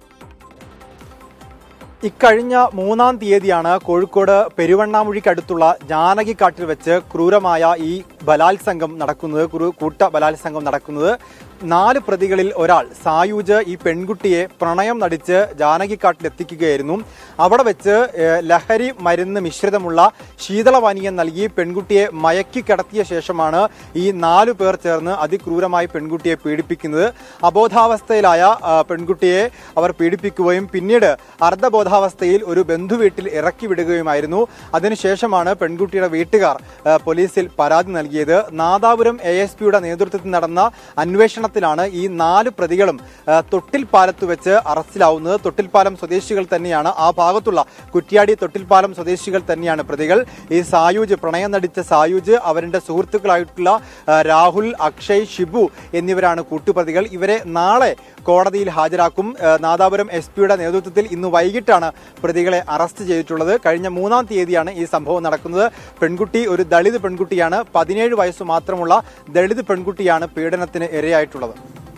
ഇക്കഴിഞ്ഞ മൂന്നാം തീയതിയാണ് കോഴിക്കോട് പെരുവണ്ണാമുഴിക്കടുത്തുള്ള ജാനകിക്കാട്ടിൽ വെച്ച് ക്രൂരമായ ഈ ബലാത്സംഗം നടക്കുന്നത് ഒരു കൂട്ട ബലാത്സംഗം നടക്കുന്നത് നാല് പ്രതികളിൽ ഒരാൾ സായൂജ് ഈ പെൺകുട്ടിയെ പ്രണയം നടിച്ച് ജാനകിക്കാട്ടിൽ എത്തിക്കുകയായിരുന്നു അവിടെ വെച്ച് ഏഹ്, ലഹരി മരുന്ന് മിശ്രിതമുള്ള ശീതളപാനീയം നൽകി പെൺകുട്ടിയെ മയക്കി കിടത്തിയ ശേഷമാണ് ഈ നാലു പേർ ചേർന്ന് അതിക്രൂരമായി പെൺകുട്ടിയെ പീഡിപ്പിക്കുന്നത് അബോധാവസ്ഥയിലായ ആ, പെൺകുട്ടിയെ അവർ പീഡിപ്പിക്കുകയും പിന്നീട് അർദ്ധബോധാവസ്ഥയിൽ ഒരു ബന്ധുവീട്ടിൽ ഇറക്കി വിടുകയുമായിരുന്നു അതിനുശേഷമാണ് പെൺകുട്ടിയുടെ വീട്ടുകാർ ആ, പോലീസിൽ പരാതി നൽകിയത് നാദാപുരം എ എസ് പിയുടെ നേതൃത്വത്തിൽ നടന്ന അന്വേഷണത്തിലാണ് ഈ നാല് പ്രതികളും ആ, തൊട്ടിൽപ്പാലത്ത് വെച്ച് അറസ്റ്റിലാവുന്നത് തൊട്ടിൽപ്പാലം സ്വദേശികൾ തന്നെയാണ് ആ ഭാഗത്തുള്ള കുറ്റ്യാടി തൊട്ടിൽപ്പാലം സ്വദേശികൾ തന്നെയാണ് പ്രതികൾ ഈ സായൂജ് പ്രണയം നടിച്ച സായൂജ് അവരുടെ സുഹൃത്തുക്കളായിട്ടുള്ള ആ, രാഹുൽ അക്ഷയ് ഷിബു എന്നിവരാണ് കൂട്ടുപ്രതികൾ ഇവരെ നാളെ കോടതിയിൽ ഹാജരാക്കും ആ, നാദാപുരം എസ് പിയുടെ നേതൃത്വത്തിൽ ഇന്ന് വൈകിട്ടാണ് പ്രതികളെ അറസ്റ്റ് ചെയ്തിട്ടുള്ളത് കഴിഞ്ഞ മൂന്നാം തീയതിയാണ് ഈ സംഭവം നടക്കുന്നത് പെൺകുട്ടി ഒരു ദളിത് പെൺകുട്ടിയാണ് പതിനേഴ് വയസ്സ് മാത്രമുള്ള ദളിത് പെൺകുട്ടിയാണ് പീഡനത്തിന് ഇരയായിട്ടുള്ളത്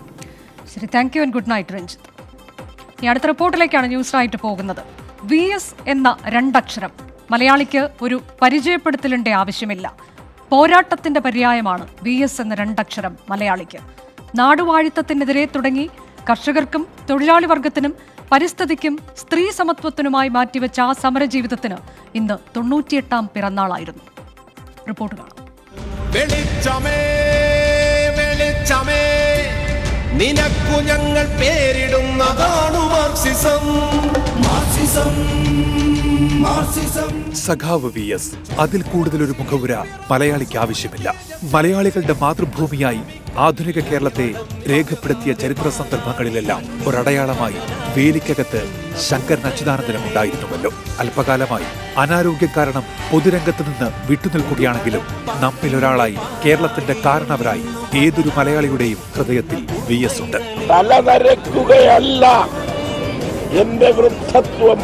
ശരി thank you and good night Ranjith ഈ അടുത്ത റിപ്പോർട്ടിലേക്കാണ് ന്യൂസ് ആയിട്ട് പോകുന്നത് വി എസ് എന്ന രണ്ടക്ഷരം മലയാളിക്ക് ഒരു പരിചയപ്പെടുത്തലിന്റെ ആവശ്യമില്ല പോരാട്ടത്തിന്റെ പര്യായമാണ് വി എസ് എന്ന രണ്ടക്ഷരം മലയാളിക്ക് നാടുവാഴിത്തത്തിനെതിരെ തുടങ്ങി കർഷകർക്കും തൊഴിലാളി വർഗത്തിനും പരിസ്ഥിതിക്കും സ്ത്രീ സമത്വത്തിനുമായി മാറ്റിവെച്ച ആ സമരജീവിതത്തിന് ഇന്ന് തൊണ്ണൂറ്റിയെട്ടാം പിറന്നാളായിരുന്നു റിപ്പോർട്ട് കാണാം വെളിച്ചമേ വെളിച്ചമേ നിനക്കു ഞങ്ങൾ പേരിടുന്നതാണു മാർക്സിസം മാർക്സിസം മാർക്സിസം സഖാവ് വി എസ് അതിൽ കൂടുതൽ ഒരു മുഖവുര മലയാളിക്ക് ആവശ്യമില്ല മലയാളികളുടെ മാതൃഭൂമിയായി ആധുനിക കേരളത്തെ രേഖപ്പെടുത്തിയ ചരിത്ര സന്ദർഭങ്ങളിലെല്ലാം ഒരടയാളമായി വേലിക്കകത്ത് ശങ്കരൻ അച്യുതാനന്ദനം ഉണ്ടായിരുന്നുവല്ലോ അല്പകാലമായി അനാരോഗ്യം കാരണം പൊതുരംഗത്ത് നിന്ന് വിട്ടുനിൽക്കുകയാണെങ്കിലും നമ്മിൽ ഒരാളായി കേരളത്തിന്റെ കാരണവരായി ഏതൊരു മലയാളിയുടെയും ഹൃദയത്തിൽ വി എസ് ഉണ്ട് തലനരക്കുകയല്ല എന്റെ വൃദ്ധത്വം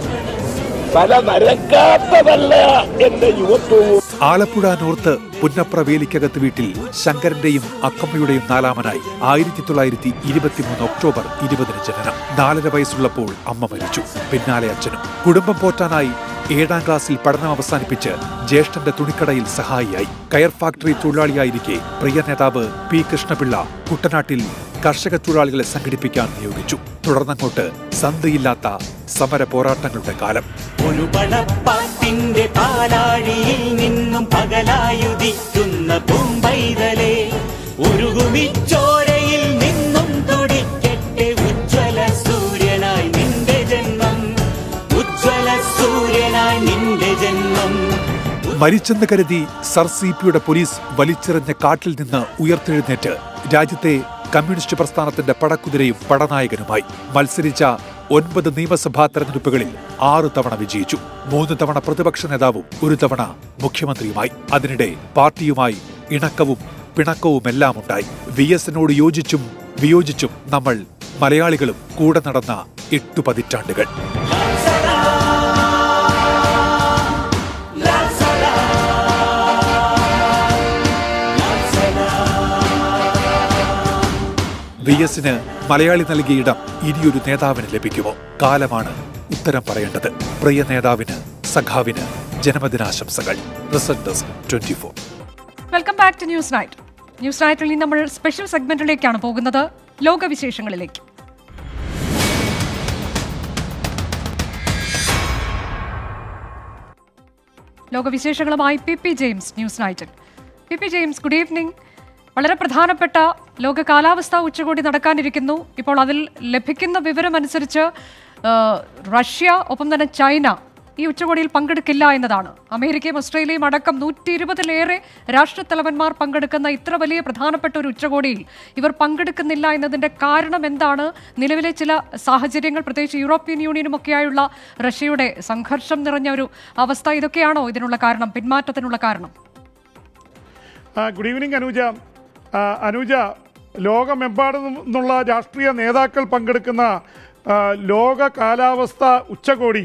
തല നരക്കാത്തതല്ല എന്റെ യുവത്വവും ആലപ്പുഴ നോർത്ത് പുന്നപ്ര വേലിക്കകത്ത് വീട്ടിൽ ശങ്കരന്റെയും അക്കമ്മയുടെയും നാലാമനായി ആയിരത്തി തൊള്ളായിരത്തി ഇരുപത്തിമൂന്ന് ഒക്ടോബർ ഇരുപതിന് ജനനം നാലര വയസ്സുള്ളപ്പോൾ അമ്മ മരിച്ചു പിന്നാലെ അച്ഛനും കുടുംബം പോറ്റാനായി ഏഴാം ക്ലാസ്സിൽ പഠനം അവസാനിപ്പിച്ച് ജ്യേഷ്ഠന്റെ തുണിക്കടയിൽ സഹായിയായി കയർ ഫാക്ടറി തൊഴിലാളിയായിരിക്കെ പ്രിയ നേതാവ് പി കൃഷ്ണപിള്ള കുട്ടനാട്ടിൽ കർഷക തൊഴിലാളികളെ സംഘടിപ്പിക്കാൻ നിയോഗിച്ചു തുടർന്നങ്ങോട്ട് സന്ധിയില്ലാത്ത സമര പോരാട്ടങ്ങളുടെ കാലം ഒരു പടപ്പാട്ടിന്റെ പാലാഴിയിൽ നിന്നും പകലായുദിക്കുന്ന പൂമ്പൈതലേ ഉരുകുമിച്ചോരയിൽ നിന്നും തുടിക്കട്ടെ ഉജ്ജ്വല സൂര്യനായി നിന്റെ ജന്മം ഉജ്ജ്വല സൂര്യനായി നിന്റെ ജന്മം മരിച്ചെന്ന് കരുതി സർ സി പിയുടെ പോലീസ് വലിച്ചെറിഞ്ഞ കാട്ടിൽ നിന്ന് ഉയർത്തെഴുന്നേറ്റ് രാജ്യത്തെ കമ്മ്യൂണിസ്റ്റ് പ്രസ്ഥാനത്തിന്റെ പടക്കുതിരയും പടനായകനുമായി മത്സരിച്ച ഒൻപത് നിയമസഭാ തെരഞ്ഞെടുപ്പുകളിൽ ആറു തവണ വിജയിച്ചു മൂന്ന് തവണ പ്രതിപക്ഷ നേതാവും ഒരു തവണ മുഖ്യമന്ത്രിയുമായി അതിനിടെ പാർട്ടിയുമായി ഇണക്കവും പിണക്കവുമെല്ലാം ഉണ്ടായി വി എസിനോട് യോജിച്ചും വിയോജിച്ചും നമ്മൾ മലയാളികളും കൂടെ നടന്ന എട്ടു പതിറ്റാണ്ടുകൾ വി എസിന് മലയാളി നൽകിയ ഇടം ഇനിയൊരു നേതാവിന് ലഭിക്കുമോ കാലമാണ് ഉത്തരം പറയേണ്ടത് പ്രിയ നേതാവിന് സഖാവിന് ജന്മദിനാശംസകൾ results twenty four welcome back to news night news നൈറ്റിൽ ഇനി നമ്മൾ സ്പെഷ്യൽ സെഗ്മെന്റിലേക്കാണ് പോകുന്നത് ലോകവിശേഷങ്ങളിലേക്ക് ലോകവിശേഷങ്ങളുമായി പി പി ജെയിംസ് ന്യൂസ് നൈറ്റിൽ P P James good evening വളരെ പ്രധാനപ്പെട്ട ലോക കാലാവസ്ഥാ ഉച്ചകോടി നടക്കാനിരിക്കുന്നു ഇപ്പോൾ അതിൽ ലഭിക്കുന്ന വിവരമനുസരിച്ച് ആ, റഷ്യ ഒപ്പം തന്നെ ചൈന ഈ ഉച്ചകോടിയിൽ പങ്കെടുക്കില്ല എന്നതാണ് അമേരിക്കയും ഓസ്ട്രേലിയയും അടക്കം നൂറ്റി ഇരുപതിലേറെ രാഷ്ട്രത്തലവന്മാർ പങ്കെടുക്കുന്ന ഇത്ര വലിയ പ്രധാനപ്പെട്ട ഒരു ഉച്ചകോടിയിൽ ഇവർ പങ്കെടുക്കുന്നില്ല എന്നതിന്റെ കാരണം എന്താണ് നിലവിലെ ചില സാഹചര്യങ്ങൾ പ്രത്യേകിച്ച് യൂറോപ്യൻ യൂണിയനും ഒക്കെയായുള്ള റഷ്യയുടെ സംഘർഷം നിറഞ്ഞ ഒരു അവസ്ഥ ഇതൊക്കെയാണോ ഇതിനുള്ള കാരണം പിന്മാറ്റത്തിനുള്ള കാരണം ആ, ഗുഡ് ഈവനിങ് അനൂജ ആ, അനൂജ ലോകമെമ്പാടും നിന്നുള്ള രാഷ്ട്രീയ നേതാക്കൾ പങ്കെടുക്കുന്ന ആ, ലോക കാലാവസ്ഥ ഉച്ചകോടി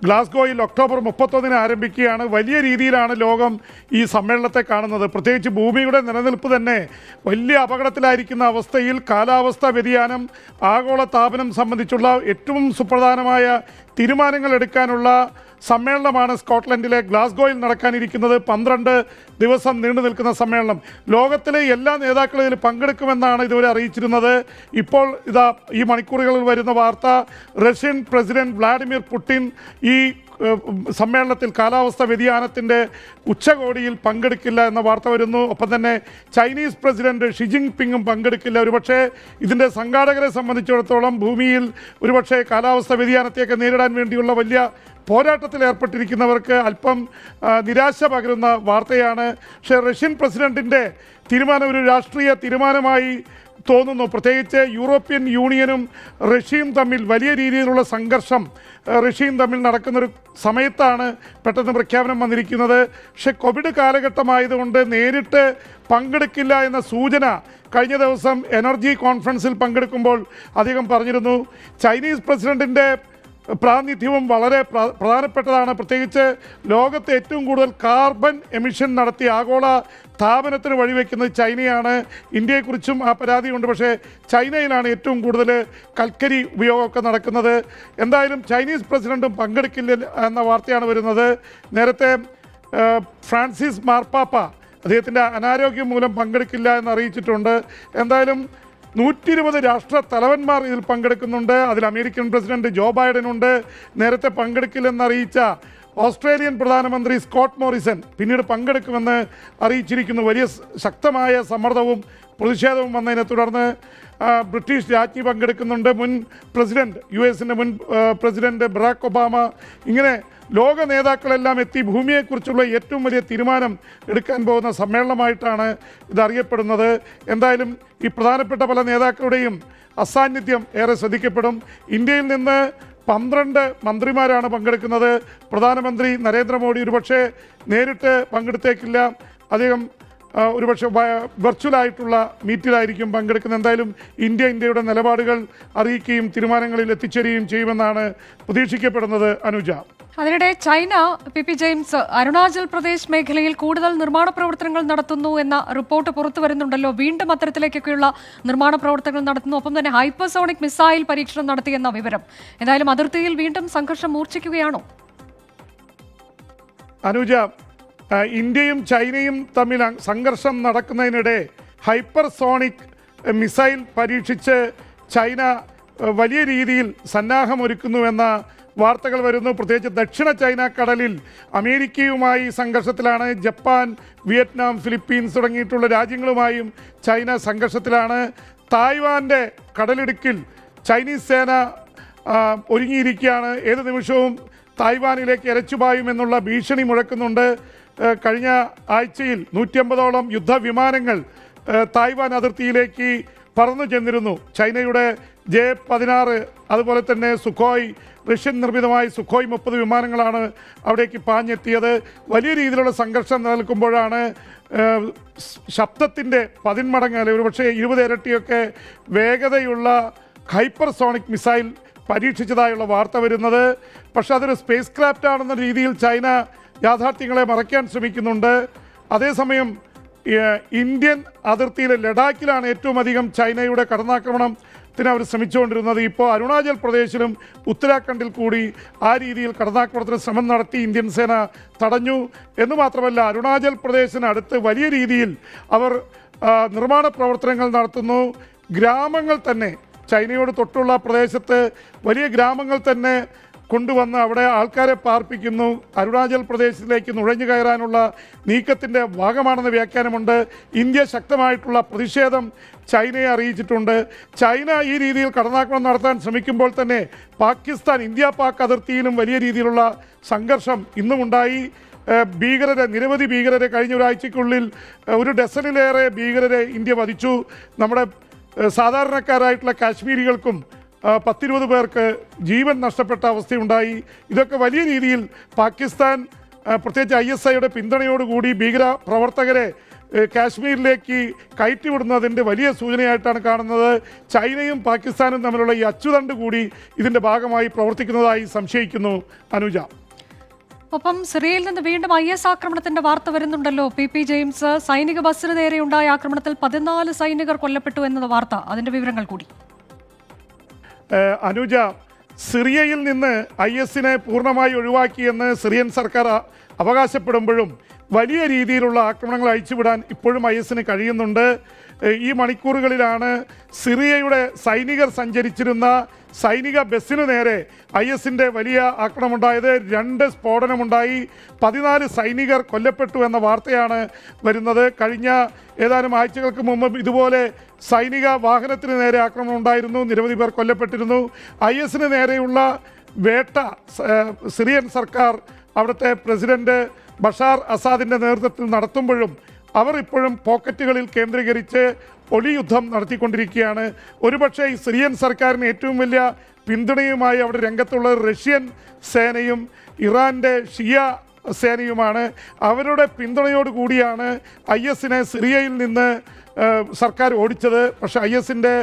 ഗ്ലാസ്ഗോയിൽ ഒക്ടോബർ മുപ്പത്തൊന്നിന് ആരംഭിക്കുകയാണ് വലിയ രീതിയിലാണ് ലോകം ഈ സമ്മേളനത്തെ കാണുന്നത് പ്രത്യേകിച്ച് ഭൂമിയുടെ നിലനിൽപ്പ് തന്നെ വലിയ അപകടത്തിലായിരിക്കുന്ന അവസ്ഥയിൽ കാലാവസ്ഥാ വ്യതിയാനം ആഗോള താപനം സംബന്ധിച്ചുള്ള ഏറ്റവും സുപ്രധാനമായ തീരുമാനങ്ങൾ എടുക്കാനുള്ള സമ്മേളനമാണ് സ്കോട്ട്ലൻഡിലെ ഗ്ലാസ്ഗോയിൽ നടക്കാനിരിക്കുന്നത് പന്ത്രണ്ട് ദിവസം നീണ്ടു നിൽക്കുന്ന സമ്മേളനം ലോകത്തിലെ എല്ലാ നേതാക്കളും ഇതിൽ പങ്കെടുക്കുമെന്നാണ് ഇതുവരെ അറിയിച്ചിരുന്നത് ഇപ്പോൾ ഇതാ ഈ മണിക്കൂറുകളിൽ വരുന്ന വാർത്ത റഷ്യൻ പ്രസിഡന്റ് വ്ളാഡിമിർ പുടിൻ ഈ ഏഹ്, സമ്മേളനത്തിൽ കാലാവസ്ഥ വ്യതിയാനത്തിൻ്റെ ഉച്ചകോടിയിൽ പങ്കെടുക്കില്ല എന്ന വാർത്ത വരുന്നു ഒപ്പം തന്നെ ചൈനീസ് പ്രസിഡന്റ് ഷിജിങ് പിങ്ങും പങ്കെടുക്കില്ല ഒരുപക്ഷെ ഇതിൻ്റെ സംഘാടകരെ സംബന്ധിച്ചിടത്തോളം ഭൂമിയിൽ ഒരുപക്ഷെ കാലാവസ്ഥ വ്യതിയാനത്തെയൊക്കെ നേരിടാൻ വേണ്ടിയുള്ള വലിയ പോരാട്ടത്തിൽ ഏർപ്പെട്ടിരിക്കുന്നവർക്ക് അല്പം ആ, നിരാശ പകരുന്ന വാർത്തയാണ് പക്ഷേ റഷ്യൻ പ്രസിഡന്റിൻ്റെ തീരുമാനം ഒരു രാഷ്ട്രീയ തീരുമാനമായി തോന്നുന്നു പ്രത്യേകിച്ച് യൂറോപ്യൻ യൂണിയനും റഷ്യയും തമ്മിൽ വലിയ രീതിയിലുള്ള സംഘർഷം ആ, റഷ്യയും തമ്മിൽ നടക്കുന്നൊരു സമയത്താണ് പെട്ടെന്ന് പ്രഖ്യാപനം വന്നിരിക്കുന്നത് പക്ഷേ കോവിഡ് കാലഘട്ടമായതുകൊണ്ട് നേരിട്ട് പങ്കെടുക്കില്ല എന്ന സൂചന കഴിഞ്ഞ ദിവസം എനർജി കോൺഫറൻസിൽ പങ്കെടുക്കുമ്പോൾ അദ്ദേഹം പറഞ്ഞിരുന്നു ചൈനീസ് പ്രസിഡന്റിൻ്റെ പ്രാതിനിധ്യവും വളരെ പ്ര- പ്രധാനപ്പെട്ടതാണ് പ്രത്യേകിച്ച് ലോകത്തെ ഏറ്റവും കൂടുതൽ കാർബൺ എമിഷൻ നടത്തി ആഗോള താപനത്തിന് വഴിവെക്കുന്നത് ചൈനയാണ് ഇന്ത്യയെക്കുറിച്ചും ആ പരാതിയുണ്ട് പക്ഷേ ചൈനയിലാണ് ഏറ്റവും കൂടുതൽ കൽക്കരി ഉപയോഗമൊക്കെ നടക്കുന്നത് എന്തായാലും ചൈനീസ് പ്രസിഡന്റും പങ്കെടുക്കില്ല എന്ന വാർത്തയാണ് വരുന്നത് നേരത്തെ ആ, ഫ്രാൻസിസ് മാർപ്പാപ്പ അദ്ദേഹത്തിൻ്റെ അനാരോഗ്യം മൂലം പങ്കെടുക്കില്ല എന്ന് അറിയിച്ചിട്ടുണ്ട് എന്തായാലും നൂറ്റി ഇരുപത് രാഷ്ട്ര തലവന്മാർ ഇതിൽ പങ്കെടുക്കുന്നുണ്ട് അതിൽ അമേരിക്കൻ പ്രസിഡന്റ് ജോ ബൈഡൻ ഉണ്ട് നേരത്തെ പങ്കെടുക്കില്ലെന്ന് അറിയിച്ച ഓസ്ട്രേലിയൻ പ്രധാനമന്ത്രി സ്കോട്ട് മോറിസൺ പിന്നീട് പങ്കെടുക്കുമെന്ന് അറിയിച്ചിരിക്കുന്നു വലിയ സ് ശക്തമായ സമ്മർദ്ദവും പ്രതിഷേധവും വന്നതിനെ തുടർന്ന് ആ, ബ്രിട്ടീഷ് രാജ്ഞി പങ്കെടുക്കുന്നുണ്ട് മുൻ പ്രസിഡന്റ് യു എസിൻ്റെ മുൻ ആ, പ്രസിഡന്റ് ബറാക്ക് ഒബാമ ഇങ്ങനെ ലോക നേതാക്കളെല്ലാം എത്തി ഭൂമിയെക്കുറിച്ചുള്ള ഏറ്റവും വലിയ തീരുമാനം എടുക്കാൻ പോകുന്ന സമ്മേളനമായിട്ടാണ് ഇത് അറിയപ്പെടുന്നത് എന്തായാലും ഈ പ്രധാനപ്പെട്ട പല നേതാക്കളുടെയും അസാന്നിധ്യം ഏറെ ശ്രദ്ധിക്കപ്പെടും ഇന്ത്യയിൽ നിന്ന് പന്ത്രണ്ട് മന്ത്രിമാരാണ് പങ്കെടുക്കുന്നത് പ്രധാനമന്ത്രി നരേന്ദ്രമോദി ഒരുപക്ഷെ നേരിട്ട് പങ്കെടുത്തേക്കില്ല അദ്ദേഹം ആ, ഒരുപക്ഷെ വ- വെർച്വലായിട്ടുള്ള മീറ്റിലായിരിക്കും പങ്കെടുക്കുന്നത് എന്തായാലും ഇന്ത്യ ഇന്ത്യയുടെ നിലപാടുകൾ അറിയിക്കുകയും തീരുമാനങ്ങളിൽ എത്തിച്ചേരുകയും ചെയ്യുമെന്നാണ് പ്രതീക്ഷിക്കപ്പെടുന്നത് അനുജ അതിനിടെ China P P James Arunachal Pradesh മേഖലയിൽ കൂടുതൽ നിർമ്മാണ പ്രവർത്തനങ്ങൾ നടത്തുന്നു എന്ന റിപ്പോർട്ട് പുറത്തു വരുന്നുണ്ടല്ലോ വീണ്ടും അത്തരത്തിലേക്കൊക്കെയുള്ള നിർമ്മാണ പ്രവർത്തനങ്ങൾ നടത്തുന്നു ഒപ്പം തന്നെ ഹൈപ്പർസോണിക് മിസൈൽ പരീക്ഷണം നടത്തിയെന്ന വിവരം എന്തായാലും അതിർത്തിയിൽ വീണ്ടും സംഘർഷം മൂർച്ഛിക്കുകയാണോ അനുജ ആ, ഇന്ത്യയും ചൈനയും തമ്മിൽ അ- സംഘർഷം നടക്കുന്നതിനിടെ ഹൈപ്പർസോണിക് മിസൈൽ പരീക്ഷിച്ച് ചൈന ആ, വലിയ രീതിയിൽ സന്നാഹമൊരുക്കുന്നുവെന്ന വാർത്തകൾ വരുന്നു പ്രത്യേകിച്ച് ദക്ഷിണ ചൈന കടലിൽ അമേരിക്കയുമായി സംഘർഷത്തിലാണ് ജപ്പാൻ വിയറ്റ്നാം ഫിലിപ്പീൻസ് തുടങ്ങിയിട്ടുള്ള രാജ്യങ്ങളുമായും ചൈന സംഘർഷത്തിലാണ് തായ്വാൻ്റെ കടലിടുക്കിൽ ചൈനീസ് സേന ആ, ഒരുങ്ങിയിരിക്കുകയാണ് ഏത് നിമിഷവും തായ്വാനിലേക്ക് ഇരച്ചുപായുമെന്നുള്ള ഭീഷണി മുഴക്കുന്നുണ്ട് ഏഹ് കഴിഞ്ഞ ആഴ്ചയിൽ നൂറ്റിയമ്പതോളം യുദ്ധവിമാനങ്ങൾ ഏഹ് തായ്വാൻ അതിർത്തിയിലേക്ക് പറന്നു ചെന്നിരുന്നു ചൈനയുടെ ജെ പതിനാറ് അതുപോലെ തന്നെ സുഖോയ് റഷ്യൻ നിർമ്മിതമായ സുഖോയ് മുപ്പത് വിമാനങ്ങളാണ് അവിടേക്ക് പാഞ്ഞെത്തിയത് വലിയ രീതിയിലുള്ള സംഘർഷം നിലനിൽക്കുമ്പോഴാണ് ഏഹ് ശബ്ദത്തിൻ്റെ പതിന്മടങ്ങ് അല്ലെങ്കിൽ ഒരുപക്ഷെ ഇരുപത് ഇരട്ടിയൊക്കെ വേഗതയുള്ള ഹൈപ്പർസോണിക് മിസൈൽ പരീക്ഷിച്ചതായുള്ള വാർത്ത വരുന്നത് പക്ഷെ അതൊരു സ്പേസ് ക്രാഫ്റ്റ് ആണെന്ന രീതിയിൽ ചൈന യാഥാർത്ഥ്യങ്ങളെ മറയ്ക്കാൻ ശ്രമിക്കുന്നുണ്ട് അതേസമയം ഏഹ്, ഇന്ത്യൻ അതിർത്തിയിലെ ലഡാക്കിലാണ് ഏറ്റവും അധികം ചൈനയുടെ കടന്നാക്രമണത്തിന് അവർ ശ്രമിച്ചുകൊണ്ടിരുന്നത് ഇപ്പോൾ അരുണാചൽ പ്രദേശിലും ഉത്തരാഖണ്ഡിൽ കൂടി ആ രീതിയിൽ കടന്നാക്രമണത്തിന് ശ്രമം നടത്തി ഇന്ത്യൻ സേന തടഞ്ഞു എന്ന് മാത്രമല്ല അരുണാചൽ പ്രദേശിന് അടുത്ത് വലിയ രീതിയിൽ അവർ ആ, നിർമ്മാണ പ്രവർത്തനങ്ങൾ നടത്തുന്നു ഗ്രാമങ്ങൾ തന്നെ ചൈനയോട് തൊട്ടുള്ള പ്രദേശത്ത് വലിയ ഗ്രാമങ്ങൾ തന്നെ കൊണ്ടുവന്ന് അവിടെ ആൾക്കാരെ പാർപ്പിക്കുന്നു അരുണാചൽ പ്രദേശിലേക്ക് നുഴഞ്ഞു കയറാനുള്ള നീക്കത്തിൻ്റെ ഭാഗമാണെന്ന് വ്യാഖ്യാനമുണ്ട് ഇന്ത്യ ശക്തമായിട്ടുള്ള പ്രതിഷേധം ചൈനയെ അറിയിച്ചിട്ടുണ്ട് ചൈന ഈ രീതിയിൽ കടന്നാക്രമണം നടത്താൻ ശ്രമിക്കുമ്പോൾ തന്നെ പാകിസ്ഥാൻ ഇന്ത്യ പാക് അതിർത്തിയിലും വലിയ രീതിയിലുള്ള സംഘർഷം ഇന്നുമുണ്ടായി ഏഹ് ഭീകരരെ നിരവധി ഭീകരരെ കഴിഞ്ഞ ഒരാഴ്ചയ്ക്കുള്ളിൽ ഏഹ് ഒരു ഡസനിലേറെ ഭീകരരെ ഇന്ത്യ വധിച്ചു നമ്മുടെ ഏഹ് സാധാരണക്കാരായിട്ടുള്ള കാശ്മീരികൾക്കും ആ, പത്തിരുപത് പേർക്ക് ജീവൻ നഷ്ടപ്പെട്ട അവസ്ഥയുണ്ടായി ഇതൊക്കെ വലിയ രീതിയിൽ പാകിസ്ഥാൻ ആ, പ്രത്യേകിച്ച് ഐ എസ് ഐയുടെ പിന്തുണയോടുകൂടി ഭീകര പ്രവർത്തകരെ ഏഹ്, കാശ്മീരിലേക്ക് കയറ്റിവിടുന്നതിൻ്റെ വലിയ സൂചനയായിട്ടാണ് കാണുന്നത് ചൈനയും പാകിസ്ഥാനും തമ്മിലുള്ള ഈ അച്ചുതണ്ട് കൂടി ഇതിൻ്റെ ഭാഗമായി പ്രവർത്തിക്കുന്നതായി സംശയിക്കുന്നു അനുജ ഒപ്പം സിറിയയിൽ നിന്ന് വീണ്ടും ഐ എസ് ആക്രമണത്തിന്റെ വാർത്ത വരുന്നുണ്ടല്ലോ പി പി ജെയിംസ് സൈനിക ബസ്സിന് നേരെയുണ്ടായ ആക്രമണത്തിൽ പതിനാല് സൈനികർ കൊല്ലപ്പെട്ടു എന്നത് വാർത്ത അതിന്റെ വിവരങ്ങൾ കൂടി ഏഹ് അനുജ സിറിയയിൽ നിന്ന് ഐ എസിനെ പൂർണ്ണമായി ഒഴിവാക്കിയെന്ന് സിറിയൻ സർക്കാർ അ- അവകാശപ്പെടുമ്പോഴും വലിയ രീതിയിലുള്ള ആക്രമണങ്ങൾ അയച്ചുവിടാൻ ഇപ്പോഴും ഐ എസിന് കഴിയുന്നുണ്ട് ഏഹ് ഈ മണിക്കൂറുകളിലാണ് സിറിയയുടെ സൈനികർ സഞ്ചരിച്ചിരുന്ന സൈനിക ബസ്സിനു നേരെ ഐ എസിൻ്റെ വലിയ ആക്രമണമുണ്ടായത് രണ്ട് സ്ഫോടനമുണ്ടായി പതിനാല് സൈനികർ കൊല്ലപ്പെട്ടു എന്ന വാർത്തയാണ് വരുന്നത് കഴിഞ്ഞ ഏതാനും ആഴ്ചകൾക്ക് മുമ്പ് ഇതുപോലെ സൈനിക വാഹനത്തിന് നേരെ ആക്രമണം ഉണ്ടായിരുന്നു നിരവധി പേർ കൊല്ലപ്പെട്ടിരുന്നു ഐ എസിന് നേരെയുള്ള വേട്ട സ- ഏഹ് സിറിയൻ സർക്കാർ അവിടുത്തെ പ്രസിഡന്റ് ബഷാർ അസാദിൻ്റെ നേതൃത്വത്തിൽ നടത്തുമ്പോഴും അവർ ഇപ്പോഴും പോക്കറ്റുകളിൽ കേന്ദ്രീകരിച്ച് ഒളിയുദ്ധം നടത്തിക്കൊണ്ടിരിക്കുകയാണ് ഒരുപക്ഷെ ഈ സിറിയൻ സർക്കാരിന് ഏറ്റവും വലിയ പിന്തുണയുമായി അവിടെ രംഗത്തുള്ള റഷ്യൻ സേനയും ഇറാൻ്റെ ഷിയ സേനയുമാണ് അവരുടെ പിന്തുണയോട് കൂടിയാണ് ഐ എസിനെ സിറിയയിൽ നിന്ന് ഏഹ്, സർക്കാർ ഓടിച്ചത് പക്ഷേ ഐ എസിൻ്റെ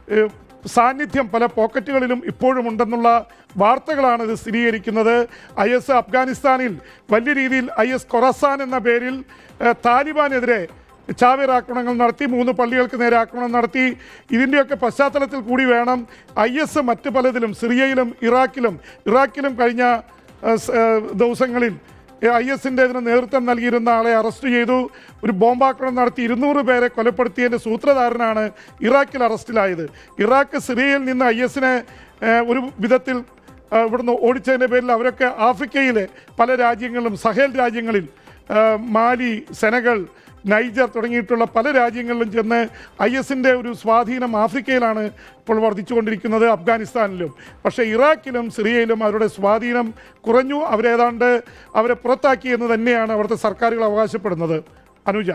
സാന്നിധ്യം പല പോക്കറ്റുകളിലും ഇപ്പോഴും ഉണ്ടെന്നുള്ള വാർത്തകളാണ് ഇത് സ്ഥിരീകരിക്കുന്നത് ഐ എസ് അഫ്ഗാനിസ്ഥാനിൽ വലിയ രീതിയിൽ ഐ എസ് കൊറസാൻ എന്ന പേരിൽ ഏഹ്, താലിബാനെതിരെ ചാവേർ ആക്രമണങ്ങൾ നടത്തി മൂന്ന് പള്ളികൾക്ക് നേരെ ആക്രമണം നടത്തി ഇതിൻ്റെയൊക്കെ പശ്ചാത്തലത്തിൽ കൂടി വേണം ഐ എസ് മറ്റ് പലതിലും സിറിയയിലും ഇറാഖിലും ഇറാഖിലും കഴിഞ്ഞ ഏഹ്, സ്- ഏഹ്, ദിവസങ്ങളിൽ ഐ എസിൻ്റെ ഇതിന് നേതൃത്വം നൽകിയിരുന്ന ആളെ അറസ്റ്റ് ചെയ്തു ഒരു ബോംബാക്രമണം നടത്തി ഇരുന്നൂറ് പേരെ കൊലപ്പെടുത്തിയതിൻ്റെ സൂത്രധാരനാണ് ഇറാഖിൽ അറസ്റ്റിലായത് ഇറാഖ് സിറിയയിൽ നിന്ന് ഐ എസിനെ ഒരു വിധത്തിൽ ആ, ഇവിടുന്ന് ഓടിച്ചതിൻ്റെ പേരിൽ അവരൊക്കെ ആഫ്രിക്കയിലെ പല രാജ്യങ്ങളിലും സഹേൽ രാജ്യങ്ങളിൽ ആ, മാലി സെനഗൾ നൈജർ തുടങ്ങിയിട്ടുള്ള പല രാജ്യങ്ങളിലും ചെന്ന് ഐ എസിൻ്റെ ഒരു സ്വാധീനം ആഫ്രിക്കയിലാണ് ഇപ്പോൾ വർദ്ധിച്ചുകൊണ്ടിരിക്കുന്നത് അഫ്ഗാനിസ്ഥാനിലും പക്ഷേ ഇറാഖിലും സിറിയയിലും അവരുടെ സ്വാധീനം കുറഞ്ഞു അവരേതാണ്ട് അവരെ പുറത്താക്കി എന്ന് തന്നെയാണ് അവിടുത്തെ സർക്കാരുകൾ അവകാശപ്പെടുന്നത് അനുജ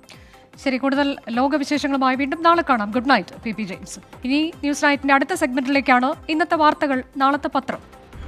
ശരി കൂടുതൽ ലോകവിശേഷങ്ങളുമായി വീണ്ടും നാളെ കാണാം good night P P James ഇനി ന്യൂസ് നൈറ്റിന്റെ അടുത്ത സെഗ്മെന്റിലേക്കാണ് ഇന്നത്തെ വാർത്തകൾ നാളത്തെ പത്രം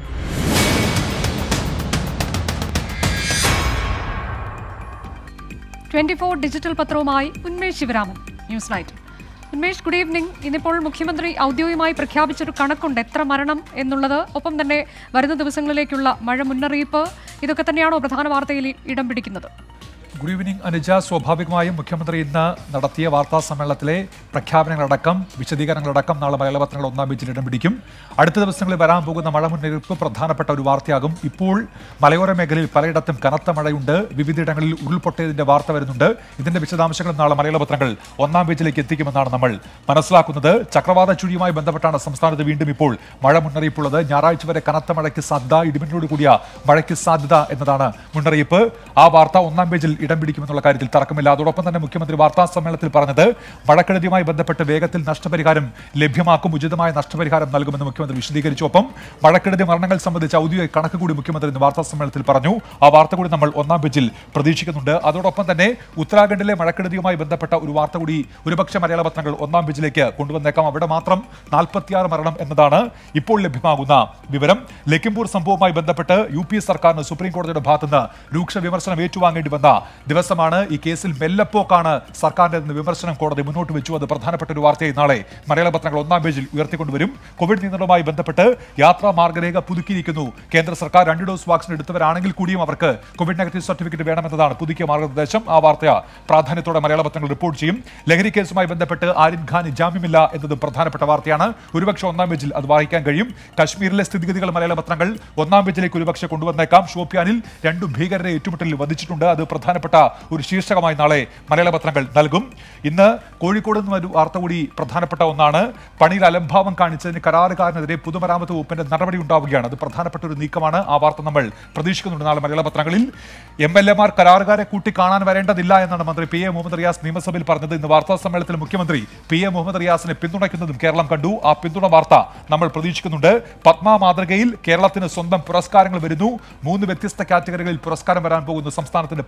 ട്വന്റി ഫോർ ഡിജിറ്റൽ പത്രവുമായി Unmesh Sivaraman news night Unmesh good evening ഇന്നിപ്പോൾ മുഖ്യമന്ത്രി ഔദ്യോഗികമായി പ്രഖ്യാപിച്ചൊരു കണക്കുണ്ട് എത്ര മരണം എന്നുള്ളത് ഒപ്പം തന്നെ വരുന്ന ദിവസങ്ങളിലേക്കുള്ള മഴ മുന്നറിയിപ്പ് ഇതൊക്കെ തന്നെയാണോ പ്രധാന വാർത്തയിൽ ഇടം പിടിക്കുന്നത് ഗുഡ് ഈവനിങ് അനുജ സ്വാഭാവികമായും മുഖ്യമന്ത്രി ഇന്ന് നടത്തിയ വാർത്താ സമ്മേളനത്തിലെ പ്രഖ്യാപനങ്ങളടക്കം വിശദീകരണങ്ങളടക്കം നാളെ മലയാളപത്രങ്ങൾ ഒന്നാം പേജിൽ ഇടം പിടിക്കും അടുത്ത ദിവസങ്ങളിൽ വരാൻ പോകുന്ന മഴ മുന്നറിയിപ്പ് പ്രധാനപ്പെട്ട ഒരു വാർത്തയാകും ഇപ്പോൾ മലയോര മേഖലയിൽ പലയിടത്തും കനത്ത മഴയുണ്ട് വിവിധയിടങ്ങളിൽ ഉരുൾപൊട്ടിയതിന്റെ വാർത്ത വരുന്നുണ്ട് ഇതിന്റെ വിശദാംശങ്ങളും നാളെ മലയാള പത്രങ്ങൾ ഒന്നാം പേജിലേക്ക് എത്തിക്കുമെന്നാണ് നമ്മൾ മനസ്സിലാക്കുന്നത് ചക്രവാത ചുഴിയുമായി ബന്ധപ്പെട്ടാണ് സംസ്ഥാനത്ത് വീണ്ടും ഇപ്പോൾ മഴ മുന്നറിയിപ്പുള്ളത് ഞായറാഴ്ച വരെ കനത്ത മഴയ്ക്ക് സാധ്യത ഇടിമിന്നലോട് കൂടിയ മഴയ്ക്ക് സാധ്യത എന്നതാണ് മുന്നറിയിപ്പ് ആ വാർത്ത ഒന്നാം പേജിൽ ഇടം പിടിക്കുമെന്നുള്ള കാര്യത്തിൽ തർക്കമില്ല അതോടൊപ്പം തന്നെ മുഖ്യമന്ത്രി വാർത്താ സമ്മേളനത്തിൽ പറഞ്ഞത് മഴക്കെടുതിയുമായി ബന്ധപ്പെട്ട് വേഗത്തിൽ നഷ്ടപരിഹാരം ലഭ്യമാക്കും ഉചിതമായ നഷ്ടപരിഹാരം നൽകുമെന്ന് മുഖ്യമന്ത്രി വിശദീകരിച്ചു ഒപ്പം മഴക്കെടുതി മരണങ്ങൾ സംബന്ധിച്ച ഔദ്യോഗിക കണക്ക് കൂടി മുഖ്യമന്ത്രി ഇന്ന് വാർത്താ സമ്മേളനത്തിൽ പറഞ്ഞു ആ വാർത്ത കൂടി നമ്മൾ ഒന്നാം പേജിൽ പ്രതീക്ഷിക്കുന്നുണ്ട് അതോടൊപ്പം തന്നെ ഉത്തരാഖണ്ഡിലെ മഴക്കെടുതിയുമായി ബന്ധപ്പെട്ട ഒരു വാർത്ത കൂടി ഒരുപക്ഷെ മലയാള പത്രങ്ങൾ ഒന്നാം പേജിലേക്ക് കൊണ്ടുവന്നേക്കാം അവിടെ മാത്രം നാൽപ്പത്തിയാറ് മരണം എന്നതാണ് ഇപ്പോൾ ലഭ്യമാകുന്ന വിവരം ലഖിംപൂർ സംഭവവുമായി ബന്ധപ്പെട്ട് യു പി സർക്കാരിന് സുപ്രീം കോടതിയുടെ ഭാഗത്തുനിന്ന് രൂക്ഷ വിമർശനം ഏറ്റുവാങ്ങേണ്ടി വന്ന ദിവസമാണ് ഈ കേസിൽ മെല്ലപ്പോക്കാണ് സർക്കാരിന്റെ നിന്ന് വിമർശനം കോടതി മുന്നോട്ട് വെച്ചു അത് പ്രധാനപ്പെട്ട ഒരു വാർത്തയായി നാളെ മലയാള പത്രങ്ങൾ ഒന്നാം പേജിൽ ഉയർത്തിക്കൊണ്ടുവരും കോവിഡ് നിയന്ത്രണവുമായി ബന്ധപ്പെട്ട് യാത്രാ മാർഗരേഖ പുതുക്കിയിരിക്കുന്നു കേന്ദ്ര സർക്കാർ രണ്ട് ഡോസ് വാക്സിൻ എടുത്തവരാണെങ്കിൽ കൂടിയും അവർക്ക് കോവിഡ് നെഗറ്റീവ് സർട്ടിഫിക്കറ്റ് വേണമെന്നതാണ് പുതുക്കിയ മാർഗനിർദ്ദേശം ആ വാർത്ത പ്രാധാന്യത്തോടെ മലയാള പത്രങ്ങൾ റിപ്പോർട്ട് ചെയ്യും ലഹരി കേസുമായി ബന്ധപ്പെട്ട് ആരിൻ ഖാൻ ജാമ്യമില്ല എന്നതും പ്രധാനപ്പെട്ട വാർത്തയാണ് ഒരുപക്ഷെ ഒന്നാം പേജിൽ അത് വായിക്കാൻ കഴിയും കശ്മീരിലെ സ്ഥിതിഗതികൾ മലയാള പത്രങ്ങൾ ഒന്നാം പേജിലേക്ക് ഒരുപക്ഷെ കൊണ്ടുവന്നേക്കാം ഷോപ്പിയാനിൽ രണ്ടു ഭീകരരെ ഏറ്റുമുട്ടലിൽ വധിച്ചിട്ടുണ്ട് അത് പ്രധാനപ്പെട്ട ഒരു ശീർഷകമായി നാളെ മലയാള പത്രങ്ങൾ നൽകും ഇന്ന് കോഴിക്കോട് നിന്ന് ഒരു വാർത്ത കൂടി പ്രധാനപ്പെട്ട ഒന്നാണ് പണിയിൽ അലംഭാവം കാണിച്ചതിന് കരാറുകാരനെതിരെ പൊതുമരാമത്ത് വകുപ്പിന്റെ നടപടി ഉണ്ടാവുകയാണ് അത് പ്രധാനപ്പെട്ട ഒരു നീക്കമാണ് ആ വാർത്ത നമ്മൾ പ്രതീക്ഷിക്കുന്നുണ്ട് നാളെ മലയാള പത്രങ്ങളിൽ എം എൽ എമാർ കരാറുകാരെ കൂട്ടി കാണാൻ വരേണ്ടതില്ല എന്നാണ് മന്ത്രി പി എ മുഹമ്മദ് റിയാസ് നിയമസഭയിൽ പറഞ്ഞത് ഇന്ന് വാർത്താ സമ്മേളനത്തിൽ മുഖ്യമന്ത്രി പി എ മുഹമ്മദ് റിയാസിനെ പിന്തുണയ്ക്കുന്നതും കേരളം കണ്ടു ആ പിന്തുണ വാർത്ത നമ്മൾ പ്രതീക്ഷിക്കുന്നുണ്ട് പത്മ മാതൃകയിൽ കേരളത്തിന് സ്വന്തം പുരസ്കാരങ്ങൾ വരുന്നു മൂന്ന് വ്യത്യസ്ത കാറ്റഗറികളിൽ പുരസ്കാരം വരാൻ പോകുന്നു സംസ്ഥാനത്തിന്റെ പരമോന്നത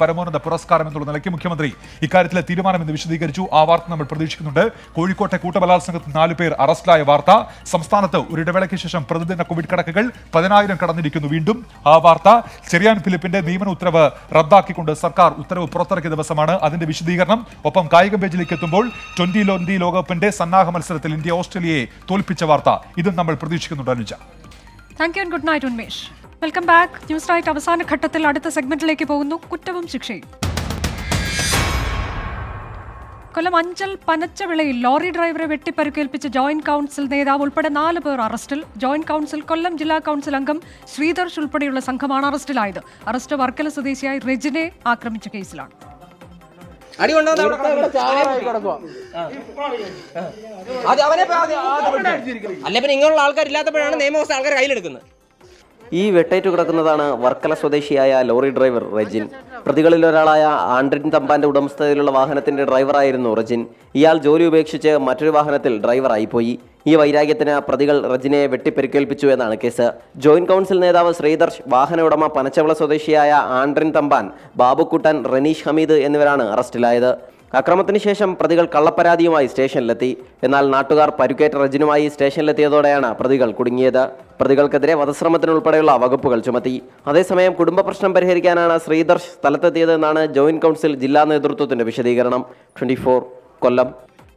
പുരസ്കാരം എന്നുള്ള നിലയ്ക്ക് മുഖ്യമന്ത്രി ഇക്കാര്യത്തിലെ തീരുമാനമെന്ന് വിശദീകരിച്ചു ആ വാർത്ത നമ്മൾ പ്രതീക്ഷിക്കുന്നുണ്ട് കോഴിക്കോട്ടെ കൂട്ടബലാത്സംഗത്തിൽ നാലു പേർ അറസ്റ്റിലായ വാർത്ത സംസ്ഥാനത്ത് ഒരു ഇടവേളയ്ക്ക് ശേഷം പ്രതിദിന കോവിഡ് കണക്കുകൾ പതിനായിരം കടന്നിരിക്കുന്നു വീണ്ടും ആ വാർത്ത ചെറിയാൻ ഫിലിപ്പിന്റെ നിയമന ഉത്തരവ് റദ്ദാക്കിക്കൊണ്ട് സർക്കാർ ഉത്തരവ് പുറത്തിറക്കിയ ദിവസമാണ് അതിന്റെ വിശദീകരണം ഒപ്പം കായിക പേജിലേക്ക് എത്തുമ്പോൾ ട്വന്റി ട്വന്റി ലോകകപ്പിന്റെ സന്നാഹ മത്സരത്തിൽ ഇന്ത്യ ഓസ്ട്രേലിയയെ തോൽപ്പിച്ച വാർത്ത ഇതും നമ്മൾ പ്രതീക്ഷിക്കുന്നുണ്ട് Anuja thank you and good night Unmesh welcome back news right അവസാന ഘട്ടത്തിൽ അടുത്ത സെഗ്മെന്റിലേക്ക് പോകുന്നു കുറ്റവും ശിക്ഷയും കൊല്ലം അഞ്ചൽ പനച്ചവിളയിൽ ലോറി ഡ്രൈവറെ വെട്ടിപ്പരുക്കേൽപ്പിച്ച ജോയിന്റ് കൌൺസിൽ നേതാവ് ഉൾപ്പെടെ നാല് പേർ അറസ്റ്റിൽ ജോയിന്റ് കൌൺസിൽ കൊല്ലം ജില്ലാ കൌൺസിൽ അംഗം ശ്രീധർഷ് ഉൾപ്പെടെയുള്ള സംഘമാണ് അറസ്റ്റിലായത് അറസ്റ്റ് വർക്കല സ്വദേശിയായ റെജിനെ ആക്രമിച്ച കേസിലാണ് അടി കൊണ്ടുവന്ന് അവിടെ കിടക്കുക. അത് അവനെ ഇപ്പൊ ആദ്യം- ആദ്യം പിടിച്ചു. അല്ല പിന്നെ ഇങ്ങനെയുള്ള ആൾക്കാരില്ലാത്തപ്പോഴാണ് നിയമവ്യവസ്ഥ ആൾക്കാർ കയ്യിലെടുക്കുന്നത് ഈ വെട്ടേറ്റു കിടക്കുന്നതാണ് വർക്കല സ്വദേശിയായ ലോറി ഡ്രൈവർ റെജിൻ പ്രതികളിൽ ഒരാളായ ആൻഡ്രിൻ തമ്പാന്റെ ഉടമസ്ഥതയിലുള്ള വാഹനത്തിന്റെ ഡ്രൈവറായിരുന്നു റെജിൻ ഇയാൾ ജോലി ഉപേക്ഷിച്ച് മറ്റൊരു വാഹനത്തിൽ ഡ്രൈവറായി പോയി ഈ വൈരാഗ്യത്തിന് പ്രതികൾ റജിനെ വെട്ടിപ്പെരുക്കേൽപ്പിച്ചു എന്നാണ് കേസ് ജോയിന്റ് കൗൺസിൽ നേതാവ് ശ്രീദർശ് വാഹന ഉടമ പനച്ചവള സ്വദേശിയായ ആൻഡ്രിൻ തമ്പാൻ ബാബുക്കുട്ടൻ റനീഷ് ഹമീദ് എന്നിവരാണ് അറസ്റ്റിലായത് അക്രമത്തിന് ശേഷം പ്രതികൾ കള്ളപ്പരാതിയുമായി സ്റ്റേഷനിലെത്തി എന്നാൽ നാട്ടുകാർ പരുക്കേറ്റ റജിനുമായി സ്റ്റേഷനിലെത്തിയതോടെയാണ് പ്രതികൾ കുടുങ്ങിയത് പ്രതികൾക്കെതിരെ വധശ്രമത്തിനുൾപ്പെടെയുള്ള വകുപ്പുകൾ ചുമത്തി അതേസമയം കുടുംബ പ്രശ്നം പരിഹരിക്കാനാണ് ശ്രീദർശ് സ്ഥലത്തെത്തിയതെന്നാണ് ജോയിന്റ് കൗൺസിൽ ജില്ലാ നേതൃത്വത്തിന്റെ വിശദീകരണം ട്വന്റി കൊല്ലം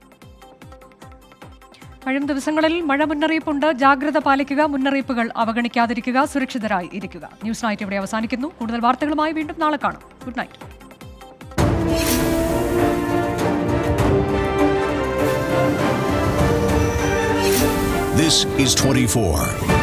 വരും ദിവസങ്ങളിൽ മഴ മുന്നറിയിപ്പുണ്ട് ജാഗ്രത പാലിക്കുക മുന്നറിയിപ്പുകൾ അവഗണിക്കാതിരിക്കുക സുരക്ഷിതരായി ഇരിക്കുക ന്യൂസ് നൈറ്റ് ഇവിടെ അവസാനിക്കുന്നു കൂടുതൽ വാർത്തകളുമായി വീണ്ടും നാളെ കാണാം ഗുഡ് നൈറ്റ് This is 24.